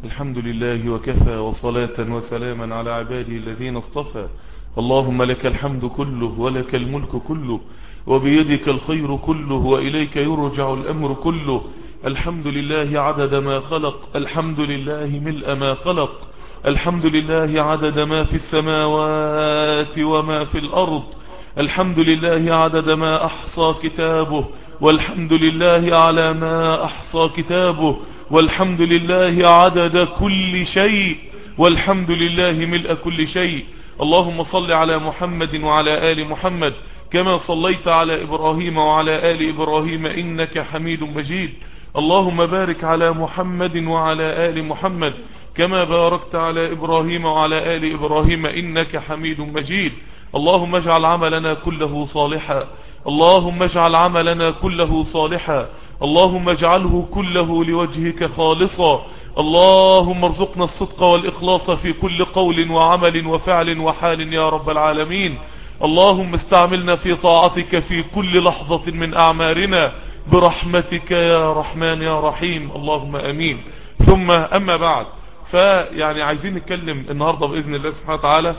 الحمد لله وكفى وصلاة وسلاما على عباده الذين اصطفى اللهم لك الحمد كله ولك الملك كله وبيدك الخير كله وإليك يرجع الأمر كله الحمد لله عدد ما خلق الحمد لله ملء ما خلق الحمد لله عدد ما في السماوات وما في الأرض الحمد لله عدد ما أحصى كتابه والحمد لله على ما أحصى كتابه والحمد لله عدد كل شيء والحمد لله ملء كل شيء اللهم صل على محمد وعلى آل محمد كما صليت على إبراهيم وعلى آل إبراهيم إنك حميد مجيد اللهم بارك على محمد وعلى آل محمد كما باركت على إبراهيم وعلى آل إبراهيم إنك حميد مجيد اللهم اجعل عملنا كله صالحا اللهم اجعل عملنا كله صالحا اللهم اجعله كله لوجهك خالصا اللهم ارزقنا الصدق والإخلاص في كل قول وعمل وفعل وحال يا رب العالمين اللهم استعملنا في طاعتك في كل لحظة من أعمارنا برحمتك يا رحمن يا رحيم اللهم أمين ثم أما بعد فيعني عايزين نتكلم النهاردة بإذن الله سبحانه وتعالى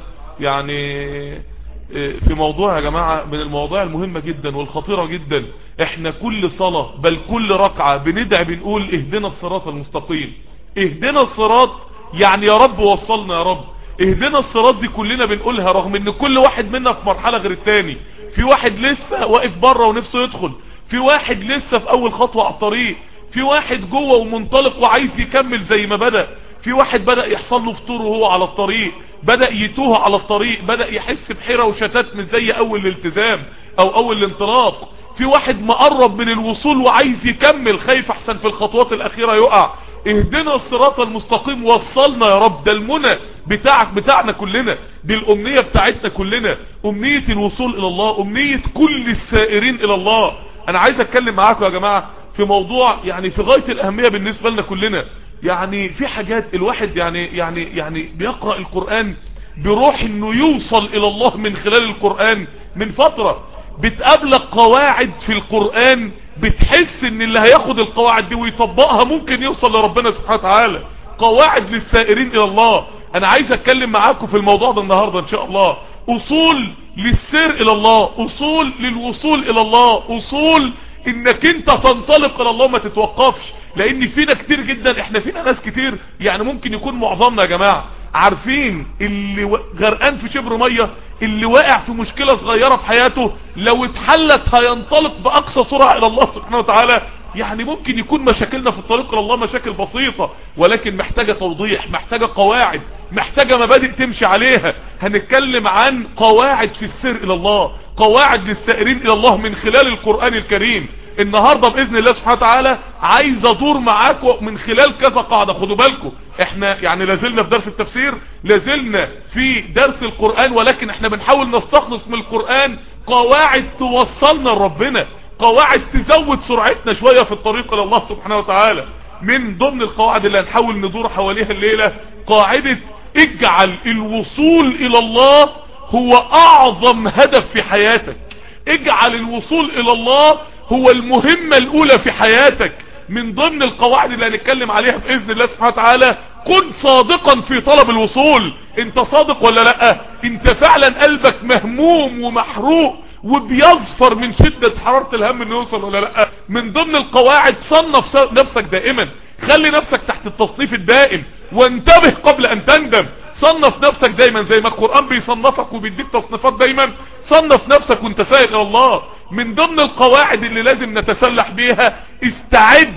يعني في موضوع يا جماعة من المواضيع المهمة جدا والخطيرة جدا احنا كل صلاة بل كل ركعة بندعي بنقول اهدنا الصراط المستقيم اهدنا الصراط يعني يا رب وصلنا يا رب اهدنا الصراط دي كلنا بنقولها رغم ان كل واحد منا في مرحلة غير التاني في واحد لسه واقف بره ونفسه يدخل في واحد لسه في اول خطوة على الطريق في واحد جوه ومنطلق وعايز يكمل زي ما بدأ في واحد بدأ يحصل له فطور وهو على الطريق بدأ يتوه على الطريق بدأ يحس بحيرة وشتات من زي اول الالتزام او اول الانطلاق في واحد مقرب من الوصول وعايز يكمل خايف احسن في الخطوات الاخيرة يقع اهدنا الصراط المستقيم وصلنا يا رب ده المنى بتاعك بتاعنا كلنا دي الامنية بتاعتنا كلنا امنية الوصول الى الله امنية كل السائرين الى الله انا عايز اتكلم معاكم يا جماعة في موضوع يعني في غاية الاهمية بالنسبة لنا كلنا يعني في حاجات الواحد يعني يعني يعني بيقرأ القرآن بروح انه يوصل الى الله من خلال القرآن من فترة بتقابلك قواعد في القرآن بتحس ان اللي هياخد القواعد دي ويطبقها ممكن يوصل لربنا سبحانه وتعالى قواعد للسائرين الى الله انا عايز اتكلم معاكم في الموضوع ده النهاردة ان شاء الله اصول للسير الى الله اصول للوصول الى الله اصول انك انت تنطلق الى الله ما تتوقفش لان فينا كتير جدا احنا فينا ناس كتير يعني ممكن يكون معظمنا يا جماعة عارفين اللي غرقان في شبر مية اللي واقع في مشكلة صغيرة في حياته لو اتحلت هينطلق باقصى سرعة الى الله سبحانه وتعالى يعني ممكن يكون مشاكلنا في الطريق الى الله مشاكل بسيطة ولكن محتاجة توضيح محتاجة قواعد محتاجة مبادئ تمشي عليها هنتكلم عن قواعد في السير الى الله قواعد للسائرين الى الله من خلال القرآن الكريم النهاردة بإذن الله سبحانه وتعالى عايز ادور معاكم من خلال كذا قاعدة خدوا بالكم احنا يعني لازلنا في درس التفسير لازلنا في درس القرآن ولكن احنا بنحاول نستخلص من القرآن قواعد توصلنا لربنا قواعد تزود سرعتنا شوية في الطريق الى الله سبحانه وتعالى من ضمن القواعد اللي هنحاول ندور حواليها الليلة قاعدة اجعل الوصول الى الله هو اعظم هدف في حياتك اجعل الوصول الى الله هو المهمة الاولى في حياتك من ضمن القواعد اللي هنتكلم عليها باذن الله سبحانه وتعالى كن صادقا في طلب الوصول انت صادق ولا لا انت فعلا قلبك مهموم ومحروق وبيظفر من شدة حرارة الهم انه يوصل ولا لا من ضمن القواعد صنف نفسك دائما خلي نفسك تحت التصنيف الدائم وانتبه قبل ان تندم صنف نفسك دايما زي ما القرآن بيصنفك وبيديك تصنيفات دايما صنف نفسك وانت سائر الى الله من ضمن القواعد اللي لازم نتسلح بيها استعد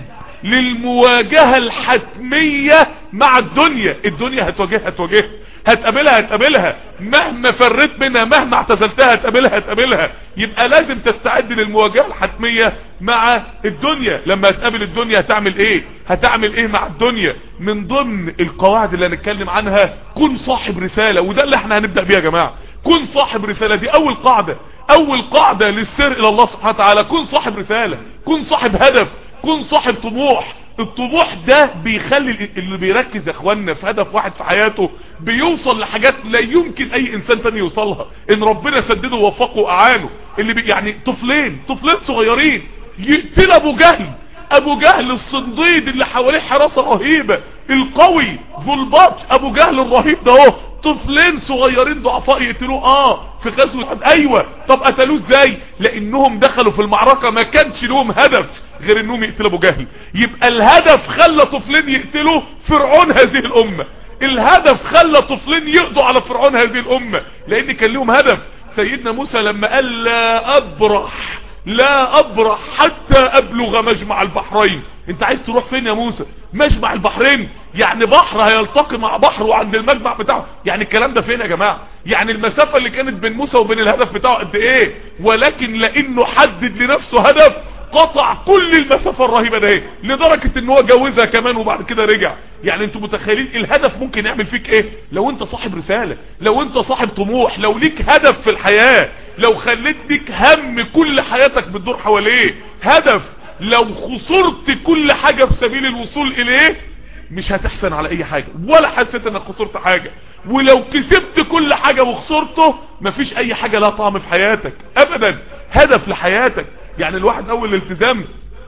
للمواجهة الحتمية مع الدنيا الدنيا هتواجهها هتواجهها هتقابلها هتقابلها مهما فرت منها مهما اعتزلتها هتقابلها هتقابلها يبقى لازم تستعد للمواجهة الحتمية مع الدنيا لما هتقابل الدنيا هتعمل ايه هتعمل ايه مع الدنيا من ضمن القواعد اللي هنتكلم عنها كن صاحب رسالة وده اللي احنا هنبدأ بيها يا جماعة كن صاحب رسالة دي اول قاعدة اول قاعدة للسير الى الله سبحانه وتعالى كن صاحب رسالة كن صاحب هدف كن صاحب طموح الطموح ده بيخلي اللي بيركز يا اخوانا في هدف واحد في حياته بيوصل لحاجات لا يمكن اي انسان تاني يوصلها ان ربنا سدده ووفقه واعانه اللي بي يعني طفلين طفلين صغيرين يقتل ابو جهل ابو جهل الصنديد اللي حواليه حراسة رهيبة القوي ذو البطش ابو جهل الرهيب ده اهو طفلين صغيرين ضعفاء يقتلوه اه في غزوه احد ايوه طب قتلوه ازاي لانهم دخلوا في المعركه ما كانش لهم هدف غير انهم يقتلوا ابو جهل يبقى الهدف خلى طفلين يقتلوا فرعون هذه الامه الهدف خلى طفلين يقضوا على فرعون هذه الامه لان كان لهم هدف سيدنا موسى لما قال لا ابرح لا ابرح حتى ابلغ مجمع البحرين انت عايز تروح فين يا موسى مجمع البحرين يعني بحر هيلتقي مع بحر وعند المجمع بتاعه يعني الكلام ده فين يا جماعة يعني المسافة اللي كانت بين موسى وبين الهدف بتاعه قد ايه ولكن لانه حدد لنفسه هدف قطع كل المسافة الرهيبة ده ايه لدرجة ان هو جوزها كمان وبعد كده رجع يعني انتوا متخيلين الهدف ممكن يعمل فيك ايه لو انت صاحب رسالة لو انت صاحب طموح لو ليك هدف في الحياة لو خليت ليك هم كل حياتك بتدور حواليه هدف لو خسرت كل حاجة في سبيل الوصول اليه مش هتحسن على اي حاجة ولا حسيت انك خسرت حاجة ولو كسبت كل حاجة وخسرته مفيش اي حاجة لها طعم في حياتك ابدا هدف لحياتك يعني الواحد اول الالتزام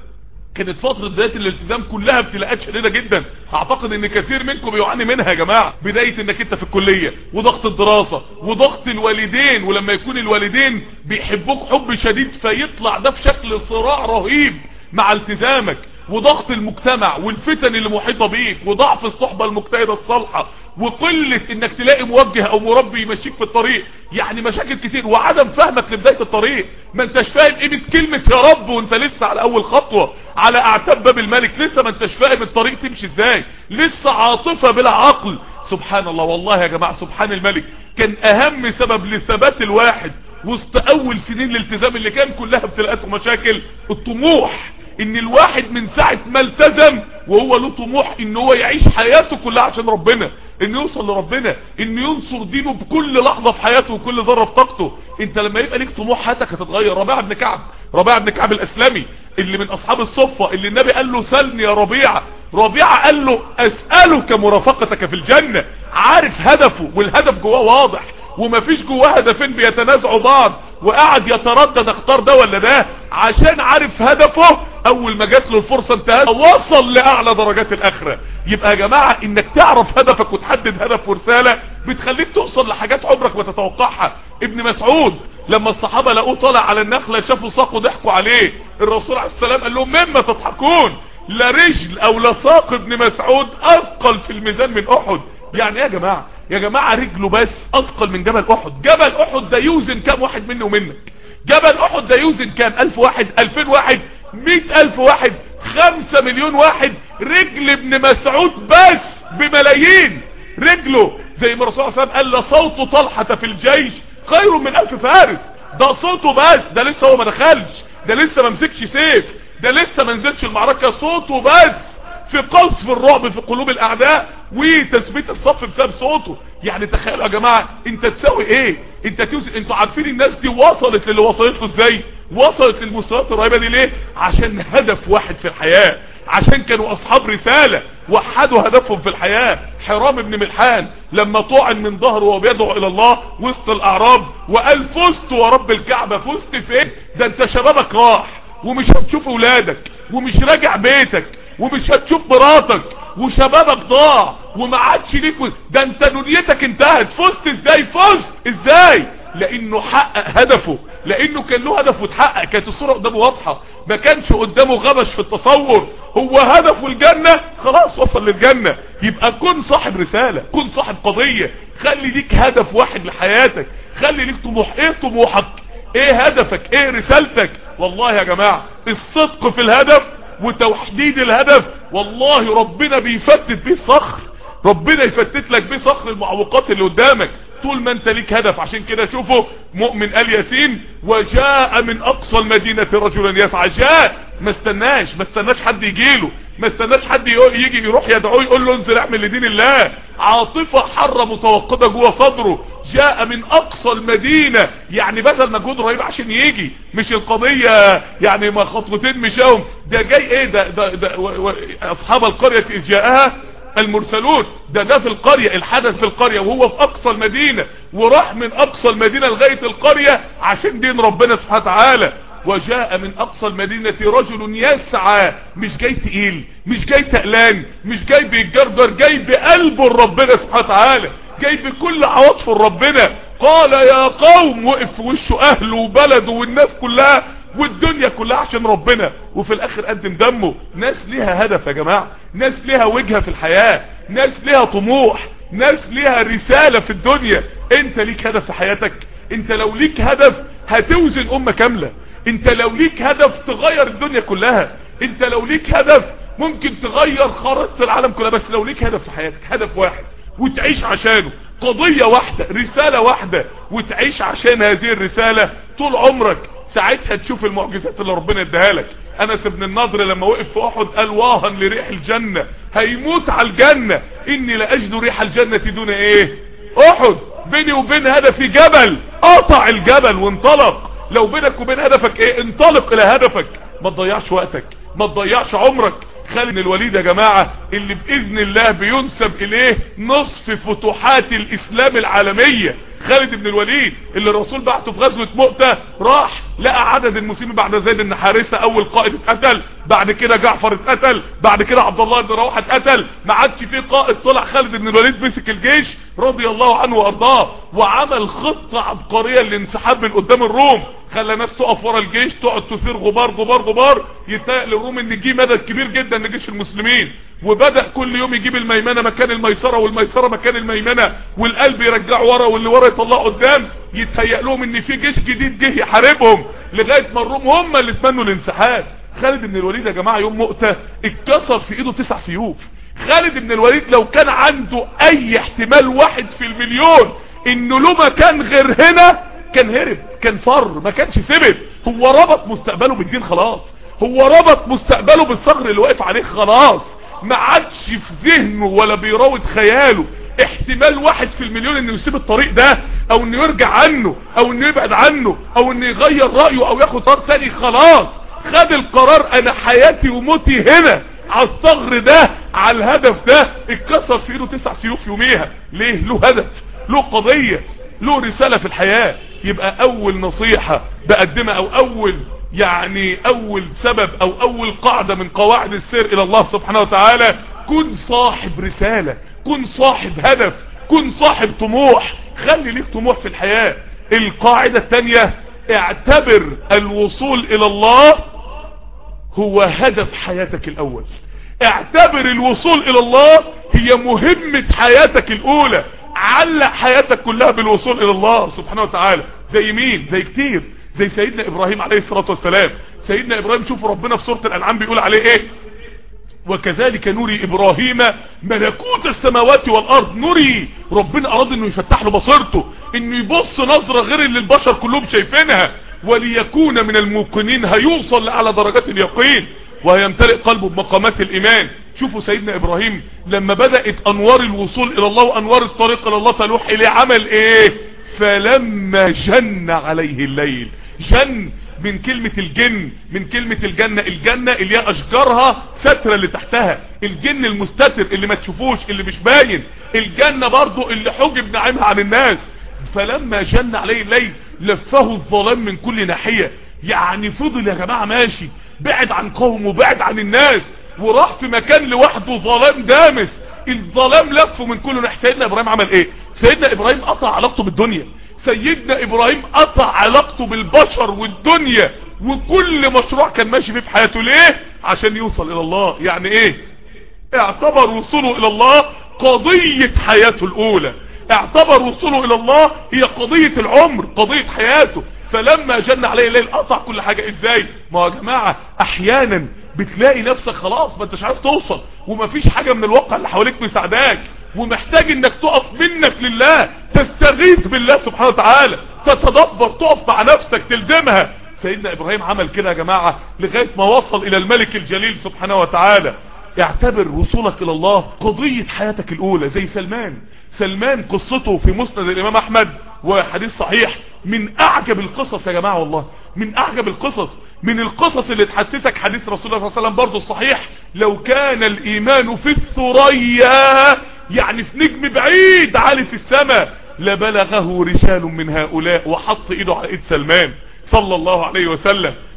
كانت فترة بداية الالتزام كلها ابتلاءات شديدة جدا اعتقد ان كثير منكم بيعاني منها يا جماعة بداية انك انت في الكلية وضغط الدراسة وضغط الوالدين ولما يكون الوالدين بيحبوك حب شديد فيطلع ده في شكل صراع رهيب مع التزامك وضغط المجتمع والفتن اللي محيطة بيك وضعف الصحبة المجتهدة الصالحة وقلة انك تلاقي موجه او مربي يمشيك في الطريق يعني مشاكل كتير وعدم فهمك لبداية الطريق ما انتش فاهم قيمة كلمة يا رب وانت لسه على اول خطوة على اعتاب باب الملك لسه ما انتش فاهم الطريق تمشي ازاي لسه عاطفة بلا عقل سبحان الله والله يا جماعة سبحان الملك كان اهم سبب لثبات الواحد وسط اول سنين الالتزام اللي كان كلها ابتلاءات ومشاكل الطموح ان الواحد من ساعة ما التزم وهو له طموح ان هو يعيش حياته كلها عشان ربنا انه يوصل لربنا انه ينصر دينه بكل لحظة في حياته وكل ذرة في طاقته انت لما يبقى ليك طموح حياتك هتتغير ربيعة بن كعب ربيعة بن كعب الاسلمي اللي من اصحاب الصفة اللي النبي قال له سلني يا ربيعة ربيعة قال له اسألك مرافقتك في الجنة عارف هدفه والهدف جواه واضح ومفيش جواه هدفين بيتنازعوا بعض وقعد يتردد اختار ده ولا ده عشان عارف هدفه اول ما جات له الفرصة انتهت وصل لاعلى درجات الاخرة يبقى يا جماعة انك تعرف هدفك وتحدد هدف ورسالة بتخليك توصل لحاجات عمرك ما تتوقعها ابن مسعود لما الصحابة لقوه طالع على النخلة شافوا ساقه ضحكوا عليه الرسول عليه السلام قال لهم مما تضحكون لا رجل او لا ساق ابن مسعود اثقل في الميزان من احد يعني ايه يا جماعة يا جماعة رجله بس اثقل من جبل احد جبل احد ده يوزن كام واحد مني ومنك جبل احد ده يوزن كام الف واحد الفين واحد مئة الف واحد خمسة مليون واحد رجل ابن مسعود بس بملايين رجله زي ما الرسول صلى الله عليه وسلم قال صوت طلحة في الجيش خير من الف فارس ده صوته بس ده لسه هو ما دخلش ده لسه ما مسكش سيف ده لسه ما نزلش المعركة صوته بس في قصف الرعب في قلوب الاعداء وتثبيت الصف بسبب صوته يعني تخيلوا يا جماعة انت تساوي ايه انت توزن انتوا عارفين الناس دي وصلت للي وصلت له ازاي وصلت للمستويات الرهيبه دي ليه عشان هدف واحد في الحياة عشان كانوا اصحاب رسالة وحدوا هدفهم في الحياة حرام ابن ملحان لما طعن من ظهره وهو بيدعو الى الله وسط الاعراب وقال فزت ورب الكعبة فزت فين ده انت شبابك راح ومش هتشوف اولادك ومش راجع بيتك ومش هتشوف مراتك وشبابك ضاع وما عادش ليك ده انت دنيتك انتهت فزت ازاي فزت ازاي لانه حقق هدفه لانه كان له هدف وتحقق كانت الصورة قدامه واضحة ما كانش قدامه غبش في التصور هو هدفه الجنة خلاص وصل للجنة يبقى كن صاحب رسالة كن صاحب قضية خلي ليك هدف واحد لحياتك خلي ليك طموح ايه طموحك ايه هدفك ايه رسالتك والله يا جماعة الصدق في الهدف وتوحيد الهدف والله ربنا بيفتت بيه الصخر ربنا يفتت لك بيه صخر المعوقات اللي قدامك طول ما انت ليك هدف عشان كده شوفوا مؤمن آل ياسين وجاء من اقصى المدينة رجلا يسعى جاء ما استناش ما استناش حد يجيله ما استناش حد يجي يروح يدعوه يقول له انزل اعمل لدين الله عاطفة حرة متوقدة جوه صدره جاء من اقصى المدينة يعني بذل مجهود رهيب عشان يجي مش القضية يعني ما خطوتين مشاهم ده جاي ايه ده, ده, ده و و اصحاب القرية اذ جاءها المرسلون ده ده في القرية الحدث في القرية وهو في اقصى المدينة وراح من اقصى المدينة لغاية القرية عشان دين ربنا سبحانه وتعالى وجاء من اقصى المدينة رجل يسعى مش جاي تقيل مش جاي تقلان مش جاي بيتجرجر جاي بقلبه لربنا سبحانه وتعالى جاي بكل عواطفه لربنا قال يا قوم وقف في وشه اهله وبلده والناس كلها والدنيا كلها عشان ربنا وفي الاخر قدم دمه ناس ليها هدف يا جماعة ناس ليها وجهة في الحياة ناس ليها طموح ناس ليها رسالة في الدنيا انت ليك هدف في حياتك انت لو ليك هدف هتوزن امة كاملة انت لو ليك هدف تغير الدنيا كلها انت لو ليك هدف ممكن تغير خريطة العالم كلها بس لو ليك هدف في حياتك هدف واحد وتعيش عشانه قضية واحدة رسالة واحدة وتعيش عشان هذه الرسالة طول عمرك ساعتها تشوف المعجزات اللي ربنا اداها لك انس بن النضر لما وقف في احد قال واها لريح الجنة هيموت على الجنة اني لاجد ريح الجنة دون ايه احد بيني وبين هدفي جبل قطع الجبل وانطلق لو بينك وبين هدفك ايه انطلق الى هدفك ما تضيعش وقتك ما تضيعش عمرك خالد بن الوليد يا جماعة اللي بإذن الله بينسب إليه نصف فتوحات الإسلام العالمية خالد بن الوليد اللي الرسول بعته في غزوة مؤتة راح لقى عدد المسلمين بعد زيد بن حارثة أول قائد اتقتل بعد كده جعفر اتقتل بعد كده عبد الله بن رواحه اتقتل ما عادش فيه قائد طلع خالد بن الوليد مسك الجيش رضي الله عنه وارضاه وعمل خطة عبقرية للانسحاب من قدام الروم خلى ناس تقف ورا الجيش تقعد تثير غبار غبار غبار يتهيأ للروم ان جه مدد كبير جدا لجيش المسلمين وبدأ كل يوم يجيب الميمنة مكان الميسرة والميسرة مكان الميمنة والقلب يرجع ورا واللي ورا يطلع قدام يتهيأ لهم ان في جيش جديد جه يحاربهم لغاية ما الروم هم اللي اتمنوا الانسحاب خالد بن الوليد يا جماعة يوم مؤتة اتكسر في ايده تسع سيوف خالد بن الوليد لو كان عنده اي احتمال واحد في المليون انه له مكان غير هنا كان هرب كان فر ما كانش سبب هو ربط مستقبله بالدين خلاص هو ربط مستقبله بالصخر اللي واقف عليه خلاص ما عادش في ذهنه ولا بيراود خياله احتمال واحد في المليون انه يسيب الطريق ده او انه يرجع عنه او انه يبعد عنه او انه يغير رأيه او ياخد قرار تاني خلاص خد القرار انا حياتي وموتي هنا على الثغر ده على الهدف ده اتكسر في ايده تسع سيوف يوميها ليه له هدف له قضية له رسالة في الحياة يبقى اول نصيحة بقدمها او اول يعني اول سبب او اول قاعدة من قواعد السير الى الله سبحانه وتعالى كن صاحب رسالة كن صاحب هدف كن صاحب طموح خلي ليك طموح في الحياة القاعدة الثانية اعتبر الوصول الى الله هو هدف حياتك الاول اعتبر الوصول الى الله هي مهمة حياتك الاولى علق حياتك كلها بالوصول الى الله سبحانه وتعالى زي مين زي كتير زي سيدنا ابراهيم عليه الصلاة والسلام سيدنا ابراهيم شوفوا ربنا في سورة الانعام بيقول عليه ايه وكذلك نري ابراهيم ملكوت السماوات والارض نري ربنا اراد انه يفتح له بصيرته انه يبص نظرة غير اللي البشر كلهم شايفينها وليكون من الموقنين هيوصل لأعلى درجات اليقين وهيمتلئ قلبه بمقامات الإيمان شوفوا سيدنا إبراهيم لما بدأت أنوار الوصول إلى الله وأنوار الطريق إلى الله تلوح إليه عمل إيه فلما جن عليه الليل جن من كلمة الجن من كلمة الجنة الجنة اللي هي أشجارها سترة اللي تحتها الجن المستتر اللي ما تشوفوش اللي مش باين الجنة برضو اللي حجب نعيمها عن الناس فلما جن عليه الليل لفه الظلام من كل ناحية يعني فضل يا جماعة ماشي بعد عن قومه وبعد عن الناس وراح في مكان لوحده ظلام دامس الظلام لفه من كل ناحية سيدنا ابراهيم عمل ايه سيدنا ابراهيم قطع علاقته بالدنيا سيدنا ابراهيم قطع علاقته بالبشر والدنيا وكل مشروع كان ماشي فيه في حياته ليه عشان يوصل الى الله يعني ايه اعتبر وصوله الى الله قضية حياته الاولى اعتبر وصوله الى الله هي قضية العمر قضية حياته فلما جن عليه الليل قطع كل حاجة ازاي ما هو يا جماعة احيانا بتلاقي نفسك خلاص ما انتش عارف توصل ومفيش حاجة من الواقع اللي حواليك مساعداك ومحتاج انك تقف منك لله تستغيث بالله سبحانه وتعالى تتدبر تقف مع نفسك تلزمها سيدنا ابراهيم عمل كده يا جماعة لغاية ما وصل الى الملك الجليل سبحانه وتعالى اعتبر وصولك الى الله قضية حياتك الاولى زي سلمان سلمان قصته في مسند الامام احمد وحديث صحيح من اعجب القصص يا جماعة والله من اعجب القصص من القصص اللي تحسسك حديث رسول الله صلى الله عليه وسلم برضه الصحيح لو كان الايمان في الثريا يعني في نجم بعيد عالي في السماء لبلغه رجال من هؤلاء وحط ايده على ايد سلمان صلى الله عليه وسلم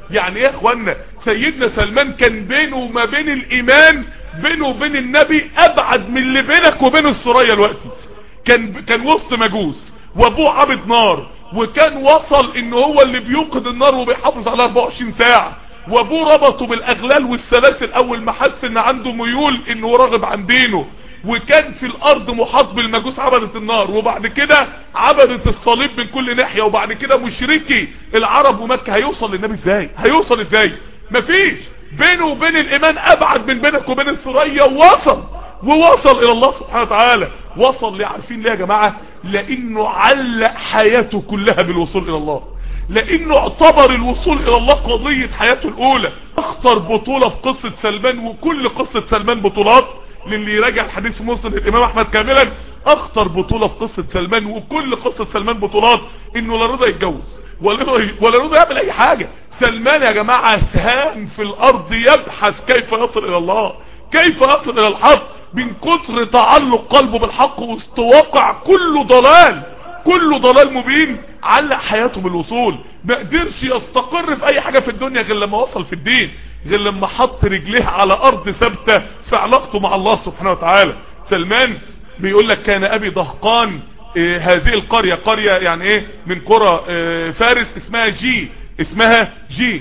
يعني ايه يا اخوانا سيدنا سلمان كان بينه وما بين الايمان بينه وبين النبي ابعد من اللي بينك وبين السرية الوقتي كان كان وسط مجوس وابوه عابد نار وكان وصل ان هو اللي بيوقد النار وبيحافظ على 24 ساعة وابوه ربطه بالاغلال والسلاسل اول ما حس ان عنده ميول انه راغب عن دينه وكان في الارض محاط بالمجوس عبدة النار وبعد كده عبدة الصليب من كل ناحية وبعد كده مشركي العرب ومكة هيوصل للنبي ازاي هيوصل ازاي مفيش بينه وبين الايمان ابعد من بينك وبين الثريا ووصل ووصل الى الله سبحانه وتعالى وصل ليه عارفين ليه يا جماعة لانه علق حياته كلها بالوصول الى الله لانه اعتبر الوصول الى الله قضية حياته الاولى اخطر بطولة في قصة سلمان وكل قصة سلمان بطولات للي يراجع الحديث مسلم الامام احمد كاملا اخطر بطولة في قصة سلمان وكل قصة سلمان بطولات انه لا رضا يتجوز ولا رضا ولا رضا يعمل اي حاجة سلمان يا جماعة سهام في الارض يبحث كيف يصل الى الله كيف يصل الى الحق من كتر تعلق قلبه بالحق وسط واقع كله ضلال كله ضلال مبين علق حياته بالوصول ما قدرش يستقر في اي حاجة في الدنيا غير لما وصل في الدين غير لما حط رجليه على ارض ثابتة في علاقته مع الله سبحانه وتعالى سلمان بيقول لك كان ابي دهقان إيه هذه القرية قرية يعني ايه من قرى إيه فارس اسمها جي اسمها جي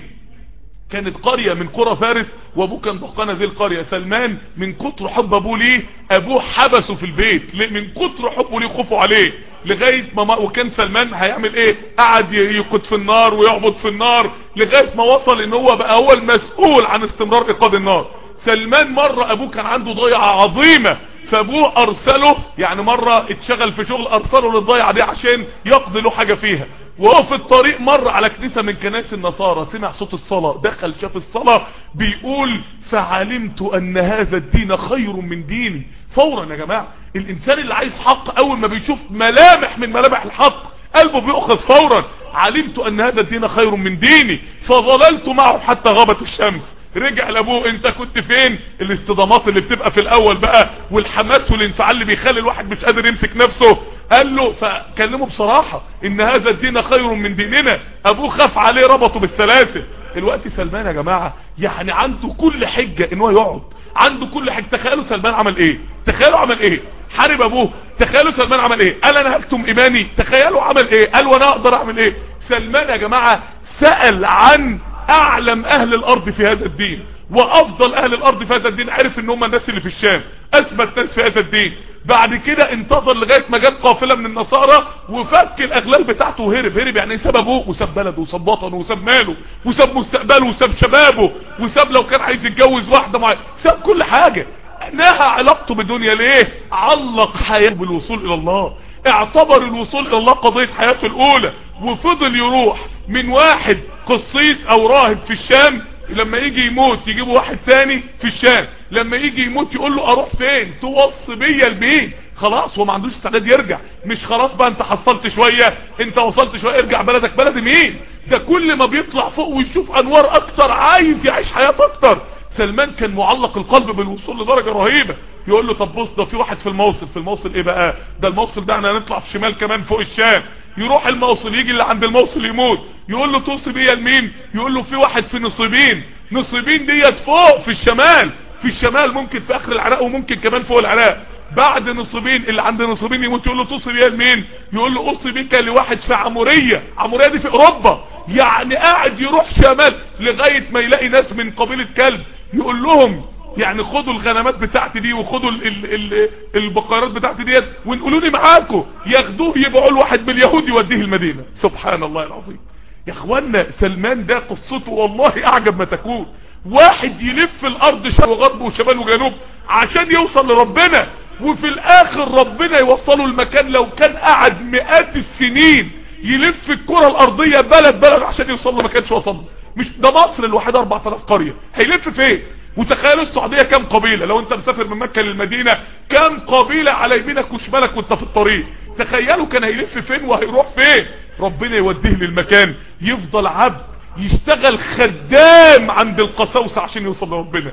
كانت قرية من قرى فارس وابوه كان دهقان هذه القرية سلمان من كتر حب ابوه ليه ابوه حبسه في البيت من كتر حبه ليه خوفه عليه لغاية ما وكان سلمان هيعمل ايه قعد يقود في النار ويعبد في النار لغاية ما وصل ان هو بقى هو المسؤول عن استمرار ايقاد النار سلمان مرة ابوه كان عنده ضيعة عظيمة فابوه ارسله يعني مرة اتشغل في شغل ارسله للضيعة دي عشان يقضي له حاجة فيها وهو في الطريق مر على كنيسة من كنائس النصارى سمع صوت الصلاة دخل شاف الصلاة بيقول فعلمت ان هذا الدين خير من ديني فورا يا جماعة الانسان اللي عايز حق اول ما بيشوف ملامح من ملامح الحق قلبه بيأخذ فورا علمت ان هذا الدين خير من ديني فظللت معه حتى غابت الشمس رجع لابوه انت كنت فين الاصطدامات اللي بتبقى في الاول بقى والحماس والانفعال اللي بيخلي الواحد مش قادر يمسك نفسه قال له فكلمه بصراحة ان هذا الدين خير من ديننا ابوه خاف عليه ربطه بالسلاسل الوقت سلمان يا جماعة يعني عنده كل حجة ان هو يقعد عنده كل حاجة تخيلوا سلمان عمل ايه تخيلوا عمل ايه حارب ابوه تخيلوا سلمان عمل ايه قال انا هكتم ايماني تخيلوا عمل ايه قال وانا اقدر اعمل ايه سلمان يا جماعة سأل عن اعلم اهل الارض في هذا الدين وافضل اهل الارض في هذا الدين عرف ان هم الناس اللي في الشام اثبت ناس في هذا الدين بعد كده انتظر لغاية ما جت قافلة من النصارى وفك الاغلال بتاعته وهرب هرب يعني ساب ابوه وساب بلده وساب وطنه وساب ماله وساب مستقبله وساب شبابه وساب لو كان عايز يتجوز واحدة معينة ساب كل حاجة نهى علاقته بالدنيا ليه علق حياته بالوصول الى الله اعتبر الوصول الى الله قضية حياته الاولى وفضل يروح من واحد قصيص او راهب في الشام لما يجي يموت يجيبوا واحد تاني في الشام لما يجي يموت يقول له اروح فين توصي بيا البيت خلاص هو ما عندوش استعداد يرجع مش خلاص بقى انت حصلت شوية انت وصلت شوية ارجع بلدك بلد مين ده كل ما بيطلع فوق ويشوف انوار اكتر عايز يعيش حياة اكتر سلمان كان معلق القلب بالوصول لدرجة رهيبة يقول له طب بص ده في واحد في الموصل في الموصل ايه بقى ده الموصل ده احنا هنطلع في شمال كمان فوق الشام يروح الموصل يجي اللي عند الموصل يموت يقول له توصي بيا لمين يقول له في واحد في نصيبين نصيبين ديت فوق في الشمال في الشمال ممكن في اخر العراق وممكن كمان فوق العراق بعد نصيبين اللي عند نصيبين يموت يقول له توصي بيا لمين يقول له اوصي بيك لواحد في عمورية عمورية دي في اوروبا يعني قاعد يروح شمال لغاية ما يلاقي ناس من قبيلة كلب يقول لهم يعني خدوا الغنمات بتاعتي دي وخدوا ال ال ال البقرات بتاعتي ديت ونقولوا لي معاكم ياخدوه يبيعوا لواحد باليهود يوديه المدينة سبحان الله العظيم يا اخوانا سلمان ده قصته والله اعجب ما تكون واحد يلف الارض شرق وغرب وشمال وجنوب عشان يوصل لربنا وفي الاخر ربنا يوصله المكان لو كان قعد مئات السنين يلف الكرة الارضية بلد بلد عشان يوصل له ما كانش وصل مش ده مصر الوحيدة 4000 قرية هيلف فين وتخيلوا السعودية كام قبيلة لو انت مسافر من مكة للمدينة كام قبيلة على يمينك وشمالك وانت في الطريق تخيلوا كان هيلف فين وهيروح فين ربنا يوديه للمكان يفضل عبد يشتغل خدام عند القساوسة عشان يوصل لربنا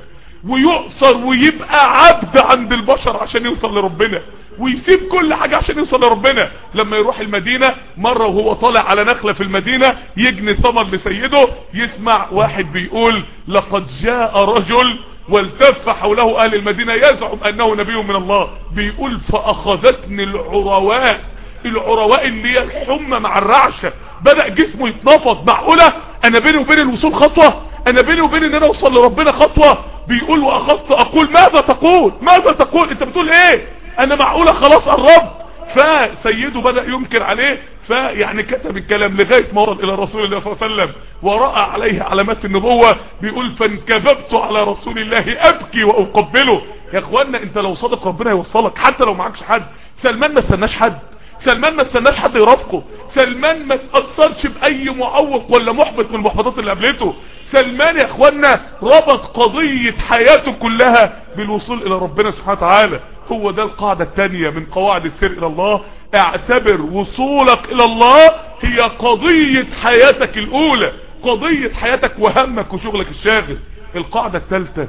ويؤثر ويبقى عبد عند البشر عشان يوصل لربنا ويسيب كل حاجة عشان يوصل لربنا لما يروح المدينة مرة وهو طالع على نخلة في المدينة يجني ثمر لسيده يسمع واحد بيقول لقد جاء رجل والتف حوله اهل المدينة يزعم انه نبي من الله بيقول فاخذتني العرواء العرواء اللي هي الحمى مع الرعشة بدأ جسمه يتنفض معقولة انا بيني وبين الوصول خطوة انا بيني وبين ان انا اوصل لربنا خطوة بيقول واخذت اقول ماذا تقول ماذا تقول انت بتقول ايه انا معقولة خلاص قربت فسيده بدأ ينكر عليه فيعني كتب الكلام لغاية ما وصل الى رسول الله صلى الله عليه وسلم ورأى عليه علامات النبوة بيقول فانكببت على رسول الله ابكي واقبله يا اخوانا انت لو صادق ربنا يوصلك حتى لو معكش حد سلمان ما استناش حد سلمان ما استناش حد يرافقه سلمان ما تأثرش بأي معوق ولا محبط من المحبطات اللي قابلته سلمان يا اخوانا ربط قضية حياته كلها بالوصول الى ربنا سبحانه وتعالى هو ده القاعدة التانية من قواعد السير الى الله اعتبر وصولك الى الله هي قضية حياتك الاولى قضية حياتك وهمك وشغلك الشاغل القاعدة الثالثة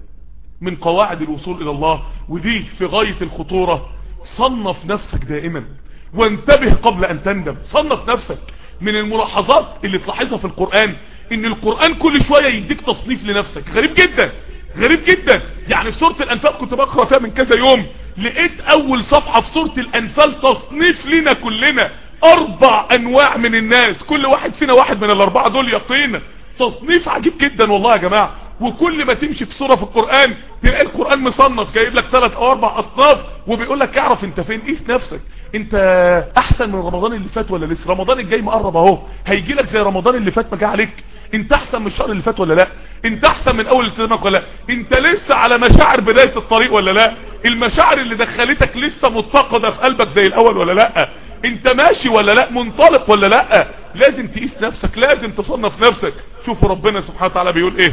من قواعد الوصول الى الله ودي في غاية الخطورة صنف نفسك دائما وانتبه قبل ان تندم صنف نفسك من الملاحظات اللي تلاحظها في القرآن ان القرآن كل شوية يديك تصنيف لنفسك غريب جدا غريب جدا يعني في سورة الانفال كنت بقرأ فيها من كذا يوم لقيت اول صفحة في سورة الانفال تصنيف لنا كلنا اربع انواع من الناس كل واحد فينا واحد من الاربعة دول يقينا تصنيف عجيب جدا والله يا جماعة وكل ما تمشي في سورة في القرآن تلاقي القرآن مصنف جايب لك ثلاث او اربع اصناف وبيقول لك اعرف انت فين قيس نفسك انت احسن من رمضان اللي فات ولا لسه رمضان الجاي مقرب اهو هيجي لك زي رمضان اللي فات ما جه عليك انت احسن من الشهر اللي فات ولا لا انت احسن من اول التزامك ولا لا انت لسه على مشاعر بداية الطريق ولا لا المشاعر اللي دخلتك لسه متقدة في قلبك زي الاول ولا لا انت ماشي ولا لا منطلق ولا لا لازم تقيس نفسك لازم تصنف نفسك شوفوا ربنا سبحانه وتعالى بيقول ايه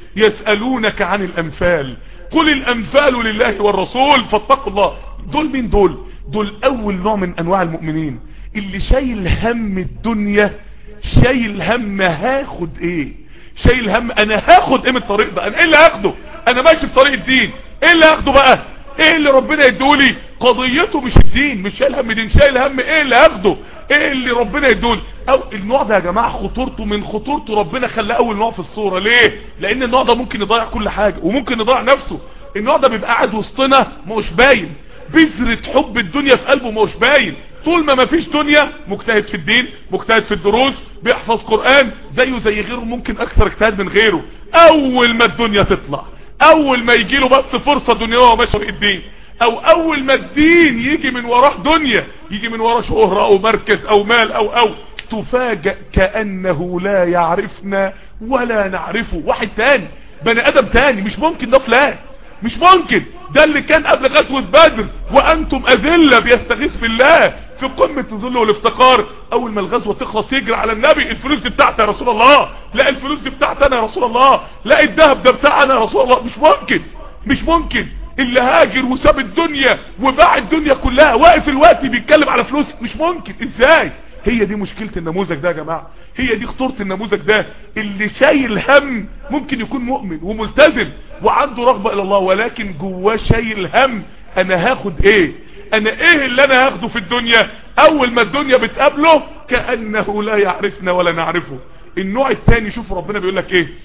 يسألونك عن الأنفال قل الأنفال لله والرسول فاتقوا الله دول مين دول دول أول نوع من أنواع المؤمنين اللي شايل هم الدنيا شايل هم هاخد ايه شايل هم انا هاخد ايه من الطريق ده انا ايه اللي هاخده انا ماشي في طريق الدين ايه اللي هاخده بقى ايه اللي ربنا يدولي قضيته مش الدين مش شايل هم دين شايل هم ايه اللي هاخده ايه اللي ربنا يدولي او النوع ده يا جماعة خطورته من خطورته ربنا خلاه اول نوع في الصورة ليه لان النوع ده ممكن يضيع كل حاجة وممكن يضيع نفسه النوع ده بيبقى قاعد وسطنا مش باين بذرة حب الدنيا في قلبه مش باين طول ما مفيش دنيا مجتهد في الدين مجتهد في الدروس بيحفظ قرآن زيه زي غيره ممكن اكثر اجتهاد من غيره اول ما الدنيا تطلع اول ما يجي له بس فرصة دنيا ماشي في الدين او اول ما الدين يجي من وراه دنيا يجي من وراه شهرة او مركز او مال او او تفاجأ كأنه لا يعرفنا ولا نعرفه واحد تاني بني ادم تاني مش ممكن ده فلان مش ممكن ده اللي كان قبل غزوة بدر وانتم اذلة بيستغيث بالله في قمة الذل والافتقار اول ما الغزوة تخلص يجري على النبي الفلوس دي بتاعتي يا رسول الله لا الفلوس دي بتاعتي انا يا رسول الله لا الذهب ده بتاعنا يا رسول الله مش ممكن مش ممكن اللي هاجر وساب الدنيا وباع الدنيا كلها واقف الوقت بيتكلم على فلوس مش ممكن ازاي هي دي مشكلة النموذج ده يا جماعة هي دي خطورة النموذج ده اللي شايل هم ممكن يكون مؤمن وملتزم وعنده رغبة الى الله ولكن جواه شايل هم انا هاخد ايه انا ايه اللي انا هاخده في الدنيا اول ما الدنيا بتقابله كأنه لا يعرفنا ولا نعرفه النوع الثاني شوف ربنا بيقول لك ايه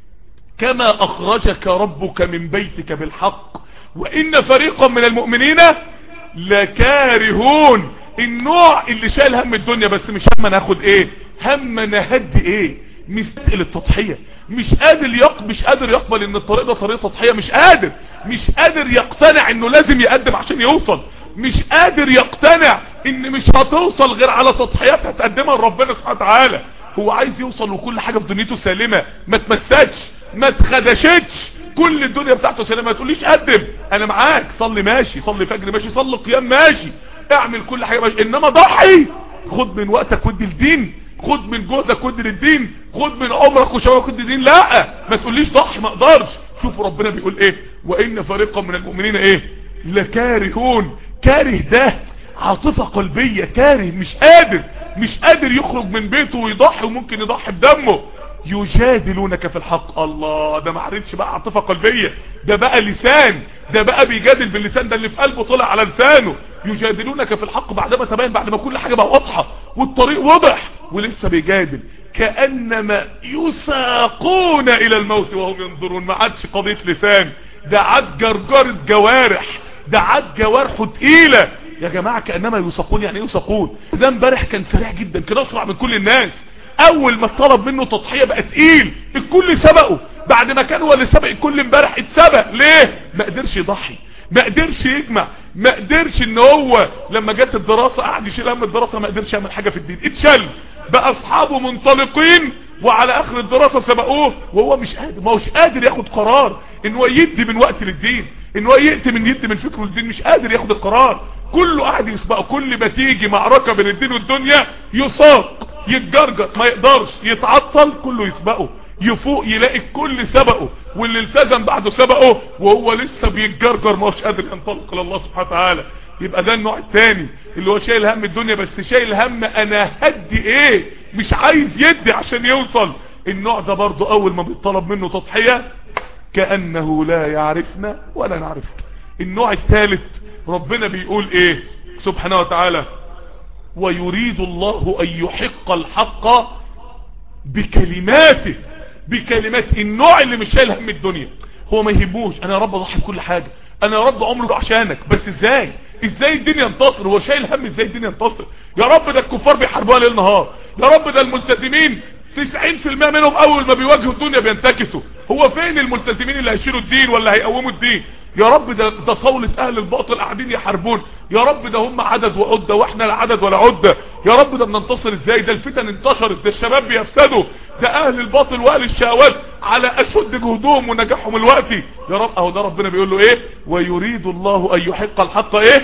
كما اخرجك ربك من بيتك بالحق وان فريقا من المؤمنين لكارهون النوع اللي شايل هم الدنيا بس مش هم ناخد ايه هم نهد ايه مستقل التضحية مش قادر يق... مش قادر يقبل ان الطريق ده طريق تضحية مش قادر مش قادر يقتنع انه لازم يقدم عشان يوصل مش قادر يقتنع ان مش هتوصل غير على تضحيات هتقدمها لربنا سبحانه وتعالى هو عايز يوصل وكل حاجة في دنيته سالمة ما تمسكش ما تخدشتش كل الدنيا بتاعته سلامة ما تقوليش قدم انا معاك صلي ماشي صلي فجر ماشي صلي قيام ماشي اعمل كل حاجة ماشي انما ضحي خد من وقتك ودي الدين خد من جهدك ودي للدين خد من عمرك وشبابك ودي الدين لا ما تقوليش ضحي ما اقدرش شوف ربنا بيقول ايه وان فريقا من المؤمنين ايه لكارهون كاره ده عاطفة قلبية كاره مش قادر مش قادر يخرج من بيته ويضحي وممكن يضحي بدمه يجادلونك في الحق الله ده ما عرفش بقى عاطفة قلبية ده بقى لسان ده بقى بيجادل باللسان ده اللي في قلبه طلع على لسانه يجادلونك في الحق بعدما تبين بعد ما كل حاجة بقى واضحة والطريق واضح ولسه بيجادل كأنما يساقون الى الموت وهم ينظرون ما عادش قضية لسان ده عاد جرجرة جوارح ده عاد جوارحه تقيلة يا جماعة كأنما يساقون يعني يساقون ده امبارح كان سريع جدا كان اسرع من كل الناس اول ما طلب منه تضحية بقى تقيل الكل سبقه بعد ما كان هو اللي سبق الكل امبارح اتسبق ليه ما قدرش يضحي ما قدرش يجمع ما قدرش ان هو لما جت الدراسة قعد يشيل هم الدراسة ما قدرش يعمل حاجة في الدين اتشل بقى اصحابه منطلقين وعلى اخر الدراسة سبقوه وهو مش قادر ما هوش قادر ياخد قرار ان هو يدي من وقت للدين ان هو يأتي من يدي من فكره للدين مش قادر ياخد القرار كله قاعد يسبقه كل ما تيجي معركة بين الدين والدنيا يساق يتجرجر ما يقدرش يتعطل كله يسبقه يفوق يلاقي الكل سبقه واللي التزم بعده سبقه وهو لسه بيتجرجر ما هوش قادر ينطلق لله سبحانه وتعالى يبقى ده النوع الثاني اللي هو شايل هم الدنيا بس شايل هم انا هدي ايه مش عايز يدي عشان يوصل النوع ده برضه اول ما بيطلب منه تضحية كأنه لا يعرفنا ولا نعرفه النوع الثالث ربنا بيقول ايه سبحانه وتعالى ويريد الله ان يحق الحق بكلماته بكلمات النوع اللي مش شايل هم الدنيا هو ما يهموش انا يا رب اضحي بكل حاجة انا يا رب عمري عشانك بس ازاي ازاي الدنيا ينتصر هو شايل هم ازاي الدنيا ينتصر يا رب ده الكفار بيحاربوها ليل نهار يا رب ده الملتزمين 90% منهم اول ما بيواجهوا الدنيا بينتكسوا هو فين الملتزمين اللي هيشيلوا الدين ولا هيقوموا الدين يا رب ده ده صولة اهل الباطل قاعدين يحاربون يا رب ده هم عدد وعدة واحنا لا عدد ولا عدة يا رب ده بننتصر ازاي ده الفتن انتشرت ده الشباب بيفسدوا ده اهل الباطل واهل الشهوات على اشد جهدهم ونجاحهم الوقتي يا رب اهو ده ربنا بيقول له ايه ويريد الله ان يحق الحق ايه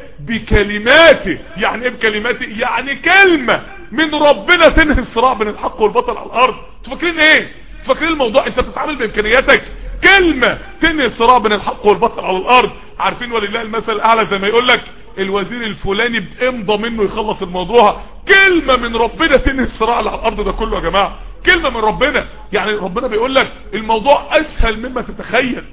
بكلماته يعني ايه بكلماته يعني كلمة من ربنا تنهي الصراع بين الحق والباطل على الارض انتوا فاكرين ايه فاكرين الموضوع انت بتتعامل بامكانياتك كلمة تنهي الصراع بين الحق والباطل على الارض عارفين ولله المثل الاعلى زي ما يقول لك الوزير الفلاني بامضى منه يخلص الموضوع كلمة من ربنا تنهي الصراع على الارض ده كله يا جماعة كلمة من ربنا يعني ربنا بيقول لك الموضوع اسهل مما تتخيل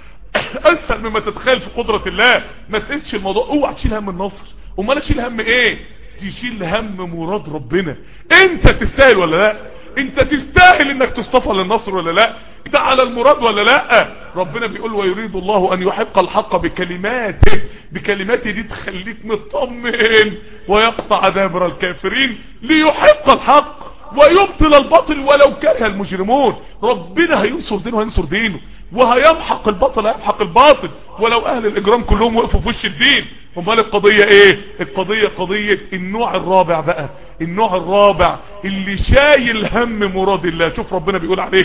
اسهل مما تتخيل في قدرة الله ما تقيسش الموضوع اوعى تشيل هم النصر امال تشيل هم ايه تشيل هم مراد ربنا انت تستاهل ولا لا انت تستاهل انك تصطفى للنصر ولا لا انت على المراد ولا لا ربنا بيقول ويريد الله ان يحق الحق بكلماته بكلماته دي تخليك مطمن ويقطع دابر الكافرين ليحق الحق ويبطل الباطل ولو كره المجرمون ربنا هينصر دينه وهينصر دينه وهيمحق الباطل هيمحق الباطل ولو اهل الاجرام كلهم وقفوا في وش الدين امال القضية ايه القضية قضية النوع الرابع بقى النوع الرابع اللي شايل هم مراد الله شوف ربنا بيقول عليه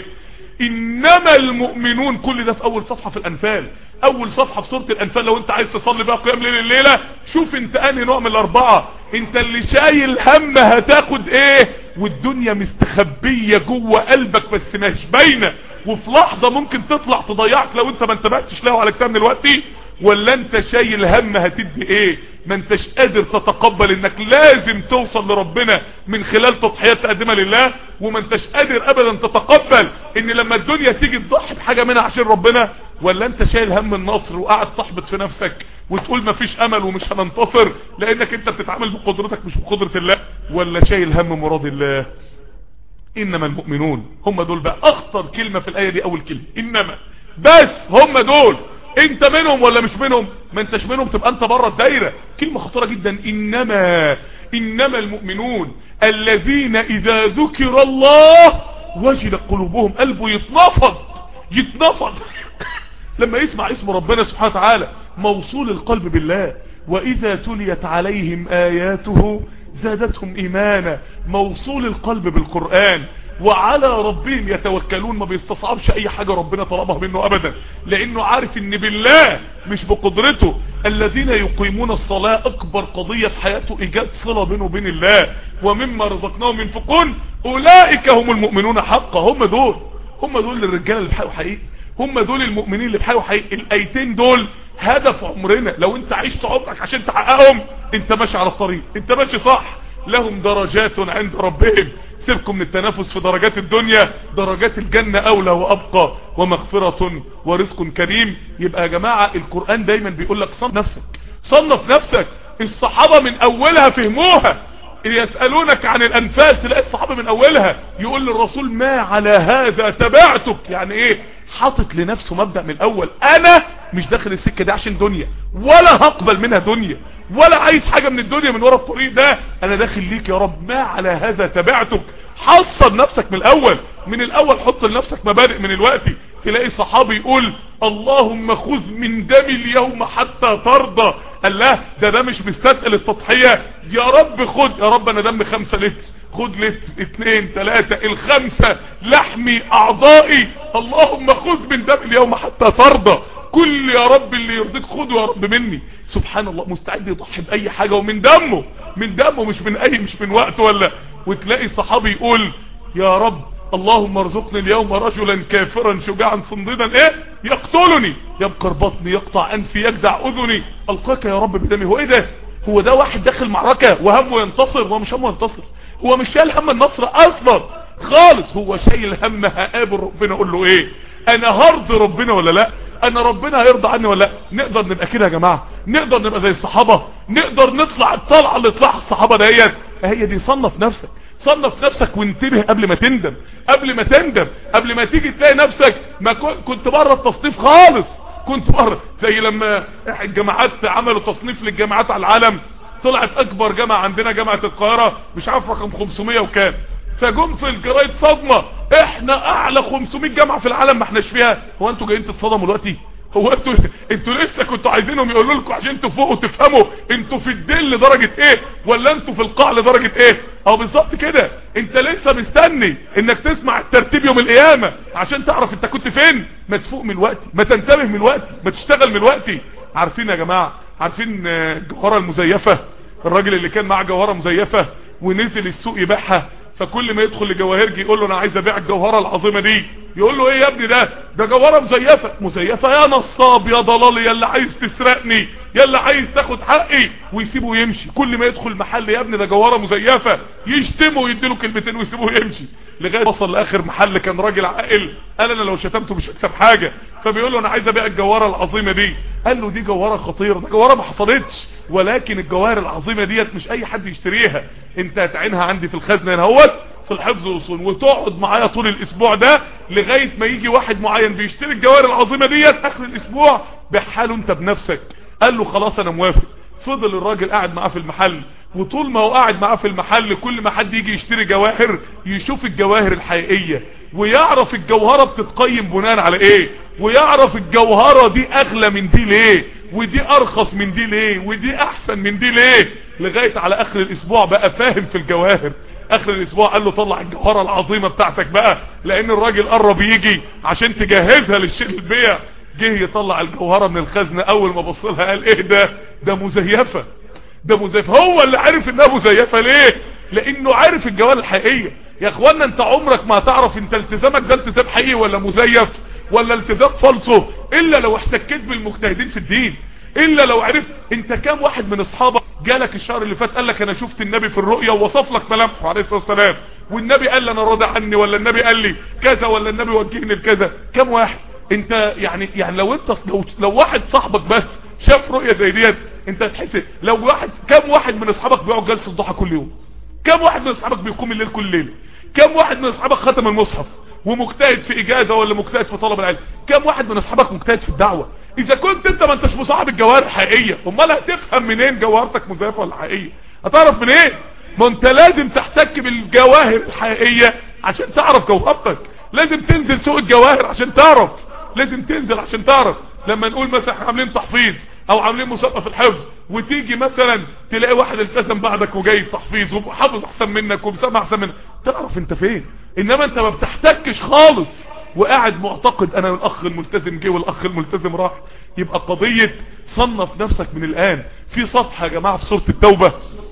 انما المؤمنون كل ده في اول صفحة في الانفال اول صفحة في سورة الانفال لو انت عايز تصلي بقى قيام ليل الليلة شوف انت انهي نوع من الاربعة انت اللي شايل هم هتاخد ايه والدنيا مستخبية جوه قلبك بس مش باينة وفي لحظة ممكن تطلع تضيعك لو انت ما انتبهتش له على كتاب دلوقتي ولا انت شايل هم هتدي ايه ما انتش قادر تتقبل انك لازم توصل لربنا من خلال تضحيات تقدمها لله وما انتش قادر ابدا تتقبل ان لما الدنيا تيجي تضحي بحاجة منها عشان ربنا ولا انت شايل هم النصر وقاعد تحبط في نفسك وتقول ما فيش امل ومش هننتصر لانك انت بتتعامل بقدرتك مش بقدرة الله ولا شايل هم مراد الله انما المؤمنون هم دول بقى اخطر كلمة في الاية دي اول كلمة انما بس هم دول انت منهم ولا مش منهم ما انتش منهم تبقى انت بره الدايرة كلمة خطيرة جدا انما انما المؤمنون الذين اذا ذكر الله وجلت قلوبهم قلبه يتنفض يتنفض لما يسمع اسم ربنا سبحانه وتعالى موصول القلب بالله واذا تليت عليهم اياته زادتهم ايمانا موصول القلب بالقرآن وعلى ربهم يتوكلون ما بيستصعبش اي حاجة ربنا طلبها منه ابدا لانه عارف ان بالله مش بقدرته الذين يقيمون الصلاة اكبر قضية في حياته ايجاد صلة بينه وبين الله ومما رزقناهم ينفقون اولئك هم المؤمنون حقا هم دول هم دول الرجال اللي بحقوا حقيقي هم دول المؤمنين اللي بحقوا حقيقي الايتين دول هدف عمرنا لو انت عشت عمرك عشان تحققهم انت ماشي على الطريق انت ماشي صح لهم درجات عند ربهم سيبكم من التنافس في درجات الدنيا درجات الجنة اولى وابقى ومغفرة ورزق كريم يبقى يا جماعة القرآن دايما بيقول لك صنف نفسك صنف نفسك الصحابة من اولها فهموها يسألونك عن الانفال تلاقي الصحابة من اولها يقول للرسول ما على هذا تبعتك يعني ايه حاطط لنفسه مبدأ من الاول انا مش داخل السكة دي عشان دنيا ولا هقبل منها دنيا ولا عايز حاجة من الدنيا من ورا الطريق ده انا داخل ليك يا رب ما على هذا تبعتك حصل نفسك من الاول من الاول حط لنفسك مبادئ من الوقت تلاقي صحابي يقول اللهم خذ من دمي اليوم حتى ترضى قال لا ده ده مش مستثقل التضحية يا رب خد يا رب انا دم خمسة لتر خد لتر اتنين تلاتة الخمسة لحمي اعضائي اللهم خذ من دم اليوم حتى ترضى كل يا رب اللي يرضيك خده يا رب مني سبحان الله مستعد يضحي باي حاجة ومن دمه من دمه مش من اي مش من وقت ولا وتلاقي صحابي يقول يا رب اللهم ارزقني اليوم رجلا كافرا شجاعا صنديدا ايه يقتلني يبقر بطني يقطع انفي يجدع اذني القاك يا رب بدمي هو ايه ده هو ده واحد داخل معركة وهمه ينتصر هو مش همه ينتصر هو مش شايل هم النصر اصلا خالص هو شايل هم هقابل ربنا اقول له ايه انا هرضي ربنا ولا لا انا ربنا هيرضى عني ولا لا نقدر نبقى كده يا جماعة نقدر نبقى زي الصحابة نقدر نطلع الطلعة اللي طلعها الصحابة ديت هي دي صنف نفسك صنف نفسك وانتبه قبل ما تندم قبل ما تندم قبل ما تيجي تلاقي نفسك ما كنت بره التصنيف خالص كنت بره زي لما الجامعات عملوا تصنيف للجامعات على العالم طلعت اكبر جامعة عندنا جامعة القاهرة مش عارف رقم 500 وكام فجم في الجرايد صدمة احنا اعلى 500 جامعة في العالم ما احناش فيها هو انتوا جايين تتصدموا دلوقتي هو انتوا انتوا لسه كنتوا عايزينهم يقولوا لكم عشان تفوقوا تفهموا انتوا في الدل لدرجة ايه ولا انتوا في القاع لدرجة ايه او بالظبط كده انت لسه مستني انك تسمع الترتيب يوم القيامة عشان تعرف انت كنت فين ما تفوق من الوقت ما تنتبه من الوقت ما تشتغل من الوقت عارفين يا جماعة عارفين الجوهرة المزيفة الراجل اللي كان معاه جوهرة مزيفة ونزل السوق يبيعها فكل ما يدخل لجواهرجي يقول له انا عايز ابيع الجوهره العظيمه دي يقول له ايه يا ابني ده ده جوهره مزيفه مزيفه يا نصاب يا ضلال يا اللي عايز تسرقني يا اللي عايز تاخد حقي ويسيبه يمشي كل ما يدخل محل يا ابني ده جوهره مزيفه يشتمه ويديله كلمتين ويسيبه يمشي لغايه وصل لاخر محل كان راجل عاقل قال انا لو شتمته مش هكسب حاجه فبيقول له انا عايز ابيع الجوهره العظيمه دي قال له دي جوهره خطيره ده جوهره ما حصلتش ولكن الجواهر العظيمه ديت مش اي حد يشتريها انت هتعينها عندي في الخزنه هنا اهوت في الحفظ والصون وتقعد معايا طول الاسبوع ده لغايه ما يجي واحد معين بيشتري الجواهر العظيمه ديت اخر الاسبوع بحاله انت بنفسك قال له خلاص انا موافق فضل الراجل قاعد معاه في المحل وطول ما هو قاعد معاه في المحل كل ما حد يجي يشتري جواهر يشوف الجواهر الحقيقية ويعرف الجوهرة بتتقيم بناء على ايه ويعرف الجوهرة دي اغلى من دي ليه ودي ارخص من دي ليه ودي احسن من دي ليه لغاية على اخر الاسبوع بقى فاهم في الجواهر اخر الاسبوع قال له طلع الجوهرة العظيمة بتاعتك بقى لان الراجل قرب يجي عشان تجهزها للشيخ البيع جه يطلع الجوهرة من الخزنة اول ما بص لها قال ايه ده ده مزيفة ده مزيف هو اللي عارف انها مزيفة ليه لانه عارف الجوهرة الحقيقية يا اخوانا انت عمرك ما هتعرف انت التزامك ده التزام حقيقي ولا مزيف ولا التزام فالصو الا لو احتكيت بالمجتهدين في الدين الا لو عرفت انت كام واحد من اصحابك جالك الشهر اللي فات قال لك انا شفت النبي في الرؤيا ووصف لك ملامحه عليه الصلاه والسلام والنبي قال لي انا راضي عني ولا النبي قال لي كذا ولا النبي وجهني لكذا كام واحد انت يعني يعني لو انت لو, لو واحد صاحبك بس شاف رؤيه زي ديت انت هتحس لو واحد كام واحد من اصحابك بيقعد جلسه ضحى كل يوم كام واحد من اصحابك بيقوم الليل كل ليله كام واحد من اصحابك ختم المصحف ومجتهد في اجازه ولا مجتهد في طلب العلم كام واحد من اصحابك مجتهد في الدعوه اذا كنت انت ما انتش مصاحب الجواهر الحقيقيه امال هتفهم منين جوهرتك مزيفه ولا حقيقيه هتعرف منين ما انت لازم تحتك بالجواهر الحقيقيه عشان تعرف جوهرتك لازم تنزل سوق الجواهر عشان تعرف لازم تنزل عشان تعرف لما نقول مثلا احنا عاملين تحفيظ او عاملين مسابقه في الحفظ وتيجي مثلا تلاقي واحد التزم بعدك وجاي تحفيظ وحافظ احسن منك ومسامع احسن منك تعرف انت فين انما انت ما بتحتكش خالص وقاعد معتقد انا الاخ الملتزم جه والاخ الملتزم راح يبقى قضيه صنف نفسك من الان في صفحه يا جماعه في سوره التوبه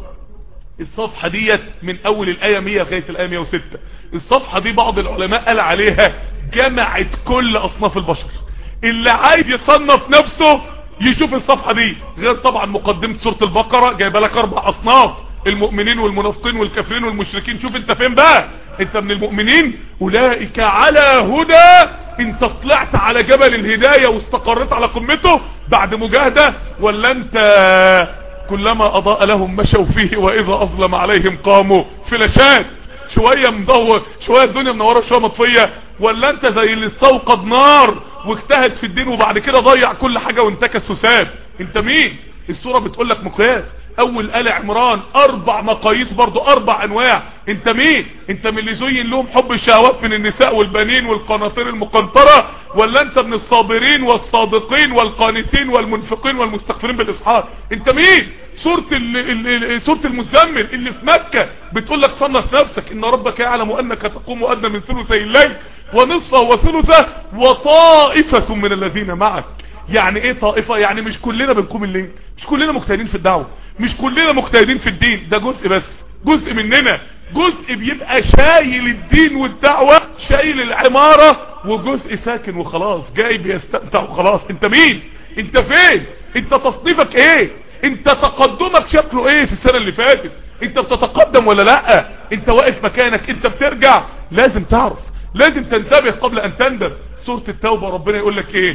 الصفحة ديت من اول الاية 100 لغاية الاية 106 الصفحة دي بعض العلماء قال عليها جمعت كل اصناف البشر اللي عايز يصنف نفسه يشوف الصفحة دي غير طبعا مقدمة سورة البقرة جايبه لك اربع اصناف المؤمنين والمنافقين والكافرين والمشركين شوف انت فين بقى انت من المؤمنين اولئك على هدى انت طلعت على جبل الهداية واستقريت على قمته بعد مجاهدة ولا انت كلما اضاء لهم مشوا فيه واذا اظلم عليهم قاموا فلاشات شوية مضوء شوية الدنيا منورة شوية مطفية ولا انت زي اللي استوقد نار واجتهد في الدين وبعد كده ضيع كل حاجة وانتكس وساب انت مين الصورة بتقول لك مقياس اول آل عمران اربع مقاييس برضو اربع انواع انت مين انت من اللي زين لهم حب الشهوات من النساء والبنين والقناطير المقنطرة ولا انت من الصابرين والصادقين والقانتين والمنفقين والمستغفرين بالاسحار انت مين سورة ال ال ال سورة المزمل اللي في مكة بتقول لك صنف نفسك ان ربك يعلم انك تقوم ادنى من ثلثي الليل ونصفه وثلثه وطائفة من الذين معك يعني ايه طائفة يعني مش كلنا بنقوم الليل مش كلنا مجتهدين في الدعوة مش كلنا مجتهدين في الدين ده جزء بس جزء مننا جزء بيبقى شايل الدين والدعوة شايل العمارة وجزء ساكن وخلاص جاي بيستمتع وخلاص انت مين انت فين انت تصنيفك ايه انت تقدمك شكله ايه في السنة اللي فاتت انت بتتقدم ولا لا انت واقف مكانك انت بترجع لازم تعرف لازم تنتبه قبل ان تندم سورة التوبة ربنا يقول لك ايه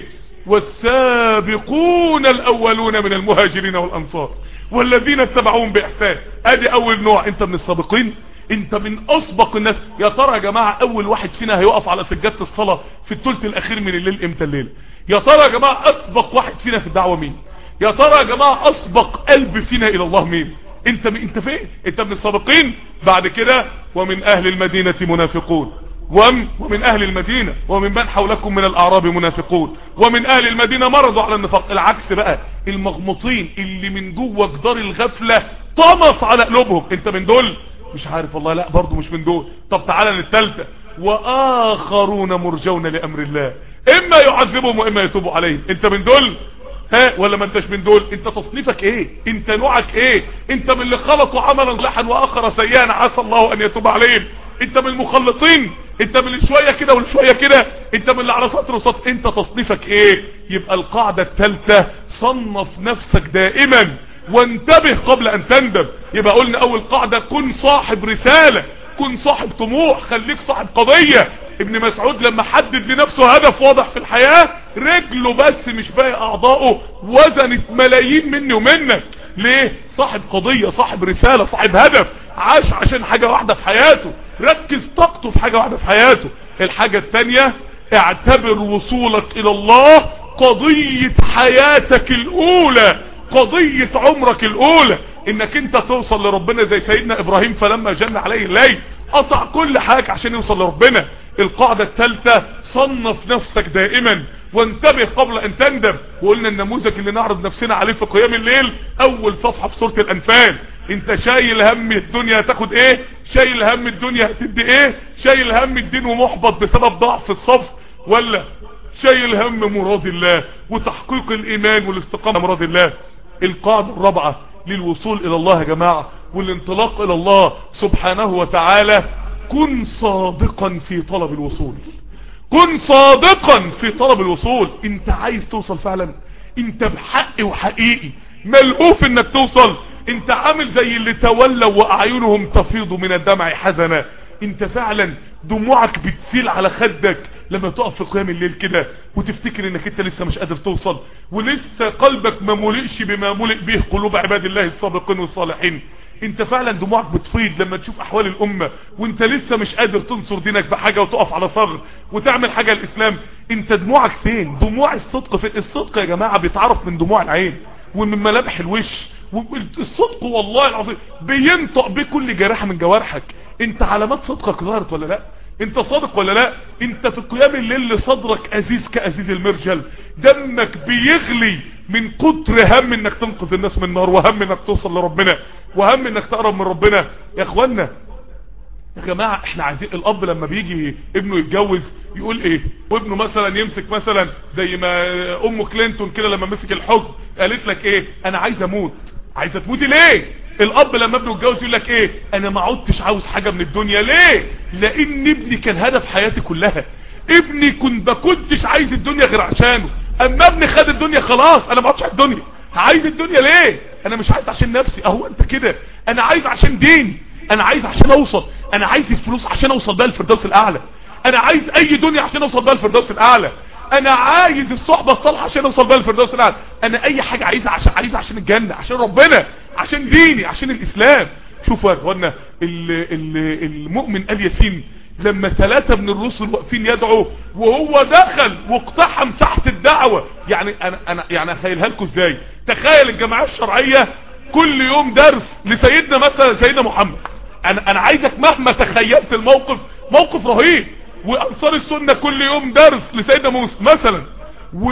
والسابقون الاولون من المهاجرين والانصار والذين اتبعوهم باحسان ادي اول نوع انت من السابقين انت من اسبق الناس يا ترى يا جماعة اول واحد فينا هيقف على سجادة الصلاة في الثلث الاخير من الليل امتى الليل يا ترى يا جماعة اسبق واحد فينا في الدعوة مين يا ترى يا جماعة اسبق قلب فينا الى الله مين انت مين انت فين انت من السابقين بعد كده ومن اهل المدينة منافقون وم ومن اهل المدينة ومن من حولكم من الاعراب منافقون ومن اهل المدينة مرضوا على النفاق العكس بقى المغمطين اللي من جوه جدار الغفلة طمس على قلوبهم انت من دول مش عارف والله لا برضو مش من دول طب تعالى للتالتة واخرون مرجون لامر الله اما يعذبهم واما يتوبوا عليهم انت من دول ها ولا ما انتش من دول انت تصنيفك ايه انت نوعك ايه انت من اللي خلطوا عملا صالحا واخر سيئا عسى الله ان يتوب عليهم انت من المخلطين انت من شوية كده والشوية كده انت من اللي على سطر وسطر انت تصنيفك ايه يبقى القاعدة الثالثة صنف نفسك دائما وانتبه قبل ان تندم يبقى قلنا اول قاعدة كن صاحب رسالة كن صاحب طموح خليك صاحب قضية ابن مسعود لما حدد لنفسه هدف واضح في الحياة رجله بس مش باقي اعضائه وزنت ملايين مني ومنك ليه صاحب قضية صاحب رسالة صاحب هدف عاش عشان حاجة واحدة في حياته ركز طاقته في حاجة واحدة في حياته الحاجة التانية اعتبر وصولك الى الله قضية حياتك الاولى قضية عمرك الاولى انك انت توصل لربنا زي سيدنا ابراهيم فلما جن عليه الليل قطع كل حاجة عشان يوصل لربنا القاعدة الثالثة صنف نفسك دائما وانتبه قبل ان تندم وقلنا النموذج اللي نعرض نفسنا عليه في قيام الليل اول صفحة في سورة الانفال انت شايل هم الدنيا هتاخد ايه شايل هم الدنيا هتدي ايه شايل هم الدين ومحبط بسبب ضعف الصف ولا شايل هم مراد الله وتحقيق الايمان والاستقامة مراد الله القاعدة الرابعة للوصول الى الله يا جماعة والانطلاق الى الله سبحانه وتعالى كن صادقا في طلب الوصول كن صادقا في طلب الوصول انت عايز توصل فعلا انت بحق وحقيقي ملهوف انك توصل انت عامل زي اللي تولوا واعينهم تفيض من الدمع حزنا انت فعلا دموعك بتسيل على خدك لما تقف في قيام الليل كده وتفتكر انك انت لسه مش قادر توصل ولسه قلبك ما ملئش بما ملئ به قلوب عباد الله السابقين والصالحين انت فعلا دموعك بتفيض لما تشوف احوال الامة وانت لسه مش قادر تنصر دينك بحاجة وتقف على ثغر وتعمل حاجة الاسلام انت دموعك فين دموع الصدق فين الصدق يا جماعة بيتعرف من دموع العين ومن ملامح الوش الصدق والله العظيم بينطق بكل جراحة من جوارحك انت علامات صدقك ظهرت ولا لا انت صادق ولا لا انت في قيام الليل صدرك ازيز كازيز المرجل دمك بيغلي من كتر هم انك تنقذ الناس من النار وهم انك توصل لربنا وهم انك تقرب من ربنا يا اخوانا يا جماعة احنا عايزين الاب لما بيجي ابنه يتجوز يقول ايه وابنه مثلا يمسك مثلا زي ما ام كلينتون كده لما مسك الحكم قالت لك ايه انا عايز اموت عايزه تموتي ليه الاب لما ابنه اتجوز يقول لك ايه انا ما عدتش عاوز حاجة من الدنيا ليه لان ابني كان هدف حياتي كلها ابني كنت ما كنتش عايز الدنيا غير عشانه اما ابني خد الدنيا خلاص انا ما عدتش عايز الدنيا عايز الدنيا ليه انا مش عايز عشان نفسي اهو انت كده انا عايز عشان دين انا عايز عشان اوصل انا عايز الفلوس عشان اوصل بيها الفردوس الاعلى انا عايز اي دنيا عشان اوصل بيها الفردوس الاعلى انا عايز الصحبه الصالحه عشان اوصل بيها الفردوس الاعلى انا اي حاجه عايزها عشان عايزها عشان الجنه عشان ربنا عشان ديني عشان الاسلام شوفوا يا اخوانا ال- ال- المؤمن الياسين لما ثلاثة من الرسل واقفين يدعوا وهو دخل واقتحم ساحة الدعوة يعني انا انا يعني اخيلها لكم ازاي تخيل الجماعة الشرعية كل يوم درس لسيدنا مثلا سيدنا محمد انا انا عايزك مهما تخيلت الموقف موقف رهيب وانصار السنة كل يوم درس لسيدنا موسى مثلا و...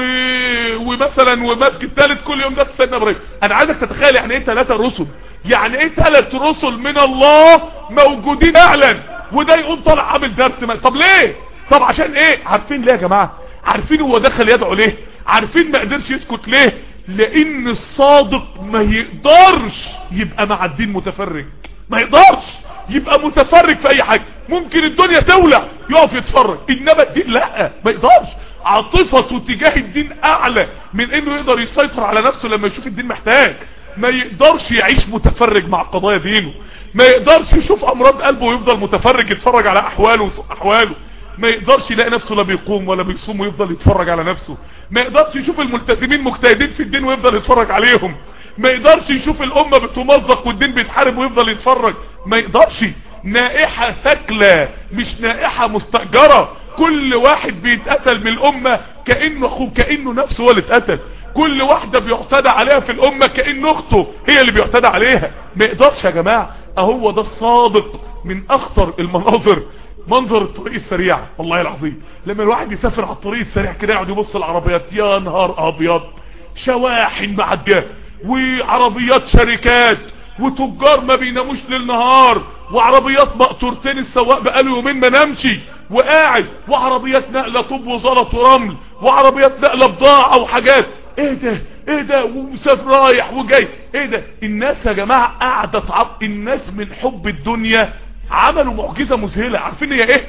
ومثلا ومسجد ثالث كل يوم درس سيدنا ابراهيم انا عايزك تتخيل يعني ايه ثلاثة رسل يعني ايه ثلاث رسل من الله موجودين فعلا وده يقوم طالع عامل درس ما... طب ليه طب عشان ايه عارفين ليه يا جماعة عارفين هو دخل يدعو ليه عارفين ما قدرش يسكت ليه لان الصادق ما يقدرش يبقى مع الدين متفرج ما يقدرش يبقى متفرج في اي حاجة ممكن الدنيا تولع يقف يتفرج انما الدين لا ما يقدرش عاطفته تجاه الدين اعلى من انه يقدر يسيطر على نفسه لما يشوف الدين محتاج ما يقدرش يعيش متفرج مع قضايا دينه ما يقدرش يشوف امراض قلبه ويفضل متفرج يتفرج على احواله وسوء احواله ما يقدرش يلاقي نفسه لا بيقوم ولا بيصوم ويفضل يتفرج على نفسه ما يقدرش يشوف الملتزمين مجتهدين في الدين ويفضل يتفرج عليهم ما يقدرش يشوف الامة بتمزق والدين بيتحارب ويفضل يتفرج ما يقدرش نائحة ثكلة مش نائحة مستأجرة كل واحد بيتقتل من الامة كأنه اخوه كأنه نفسه هو اللي اتقتل كل واحدة بيعتدى عليها في الامة كأن اخته هي اللي بيعتدى عليها ما يقدرش يا جماعة اهو ده الصادق من اخطر المناظر منظر الطريق السريع والله العظيم لما الواحد يسافر على الطريق السريع كده يقعد يبص العربيات يا نهار ابيض شواحن معديه وعربيات شركات وتجار ما بيناموش للنهار وعربيات مقطورتين السواق بقاله يومين ما نامشي وقاعد وعربيات نقله طوب وزلط ورمل وعربيات نقله بضاعه وحاجات ايه ده ايه ده ومسافر رايح وجاي ايه ده الناس يا جماعه قاعده تعب الناس من حب الدنيا عملوا معجزه مذهله عارفين هي ايه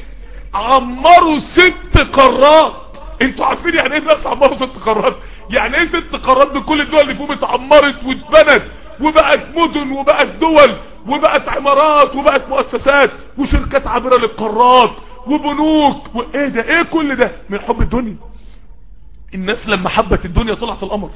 عمروا ست قارات انتوا عارفين يعني ايه الناس عمروا ست قارات يعني ايه ست قارات بكل الدول اللي فيهم اتعمرت واتبنت وبقت مدن وبقت دول وبقت عمارات وبقت مؤسسات وشركات عابرة للقارات وبنوك وايه ده ايه كل ده من حب الدنيا الناس لما حبت الدنيا طلعت القمر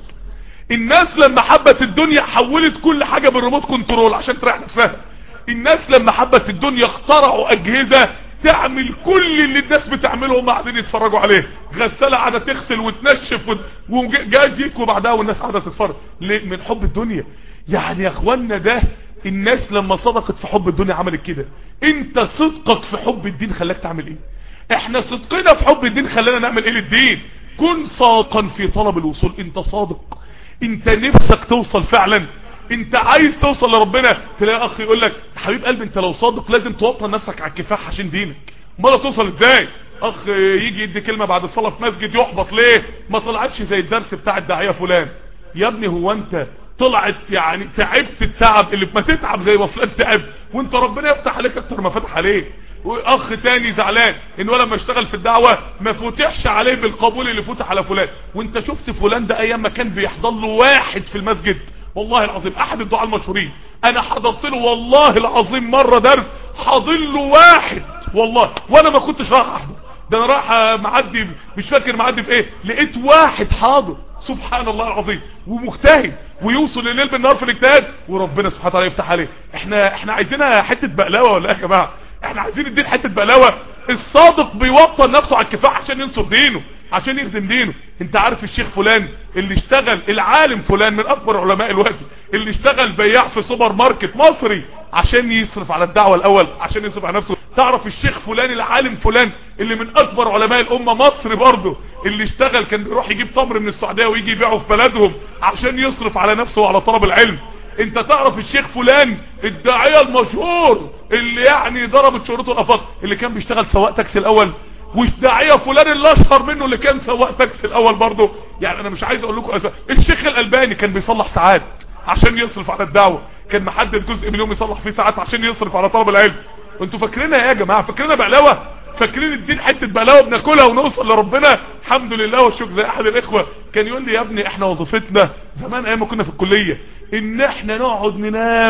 الناس لما حبت الدنيا حولت كل حاجة بالريموت كنترول عشان تريح نفسها الناس لما حبت الدنيا اخترعوا اجهزة تعمل كل اللي الناس بتعمله هم قاعدين يتفرجوا عليه غسالة قاعدة تغسل وتنشف وت- وجاز يكوي بعدها والناس قاعدة تتفرج ليه؟ من حب الدنيا يعني يا اخوانا ده الناس لما صدقت في حب الدنيا عملت كده انت صدقك في حب الدين خلاك تعمل ايه احنا صدقنا في حب الدين خلانا نعمل ايه للدين كن صادقا في طلب الوصول انت صادق انت نفسك توصل فعلا انت عايز توصل لربنا تلاقي اخ يقول لك حبيب قلبي انت لو صادق لازم توطن نفسك على الكفاح عشان دينك امال توصل ازاي اخ يجي يدي كلمه بعد الصلاه في مسجد يحبط ليه ما طلعتش زي الدرس بتاع الداعيه فلان يا ابني هو انت طلعت يعني تعبت التعب اللي ما تتعب زي ما فلان تعب وانت ربنا يفتح عليك اكتر ما فتح عليه واخ تاني زعلان ان هو لما اشتغل في الدعوة ما فتحش عليه بالقبول اللي فتح على فلان وانت شفت فلان ده ايام ما كان بيحضر له واحد في المسجد والله العظيم احد الدعاء المشهورين انا حضرت له والله العظيم مرة درس حاضر له واحد والله وانا ما كنتش رايح احضر ده انا رايح معدي مش فاكر معدي بايه لقيت واحد حاضر سبحان الله العظيم ومجتهد ويوصل الليل بالنهار في الاجتهاد وربنا سبحانه وتعالى يفتح عليه احنا احنا عايزينها حته بقلاوه ولا ايه يا جماعه احنا عايزين الدين حته بقلاوه الصادق بيوطن نفسه على الكفاح عشان ينصر دينه عشان يخدم دينه انت عارف الشيخ فلان اللي اشتغل العالم فلان من اكبر علماء الوقت اللي اشتغل بياع في سوبر ماركت مصري عشان يصرف على الدعوه الاول عشان يصرف على نفسه تعرف الشيخ فلان العالم فلان اللي من اكبر علماء الامه مصري برضه اللي اشتغل كان بيروح يجيب تمر من السعوديه ويجي يبيعه في بلدهم عشان يصرف على نفسه وعلى طلب العلم انت تعرف الشيخ فلان الداعيه المشهور اللي يعني ضربت شهرته الافاق اللي كان بيشتغل سواق تاكسي الاول والداعيه فلان اللي اشهر منه اللي كان سواق تاكسي الاول برضه يعني انا مش عايز اقول لكم أسا. الشيخ الالباني كان بيصلح ساعات عشان يصرف على الدعوه كان محدد جزء من اليوم يصلح فيه ساعات عشان يصرف على طلب العلم انتوا فاكرينها ايه يا جماعه فاكرينها بقلاوه فاكرين الدين حته بقلاوه بناكلها ونوصل لربنا الحمد لله والشكر زي احد الاخوه كان يقول لي يا ابني احنا وظيفتنا زمان ايام ما كنا في الكليه ان احنا نقعد ننام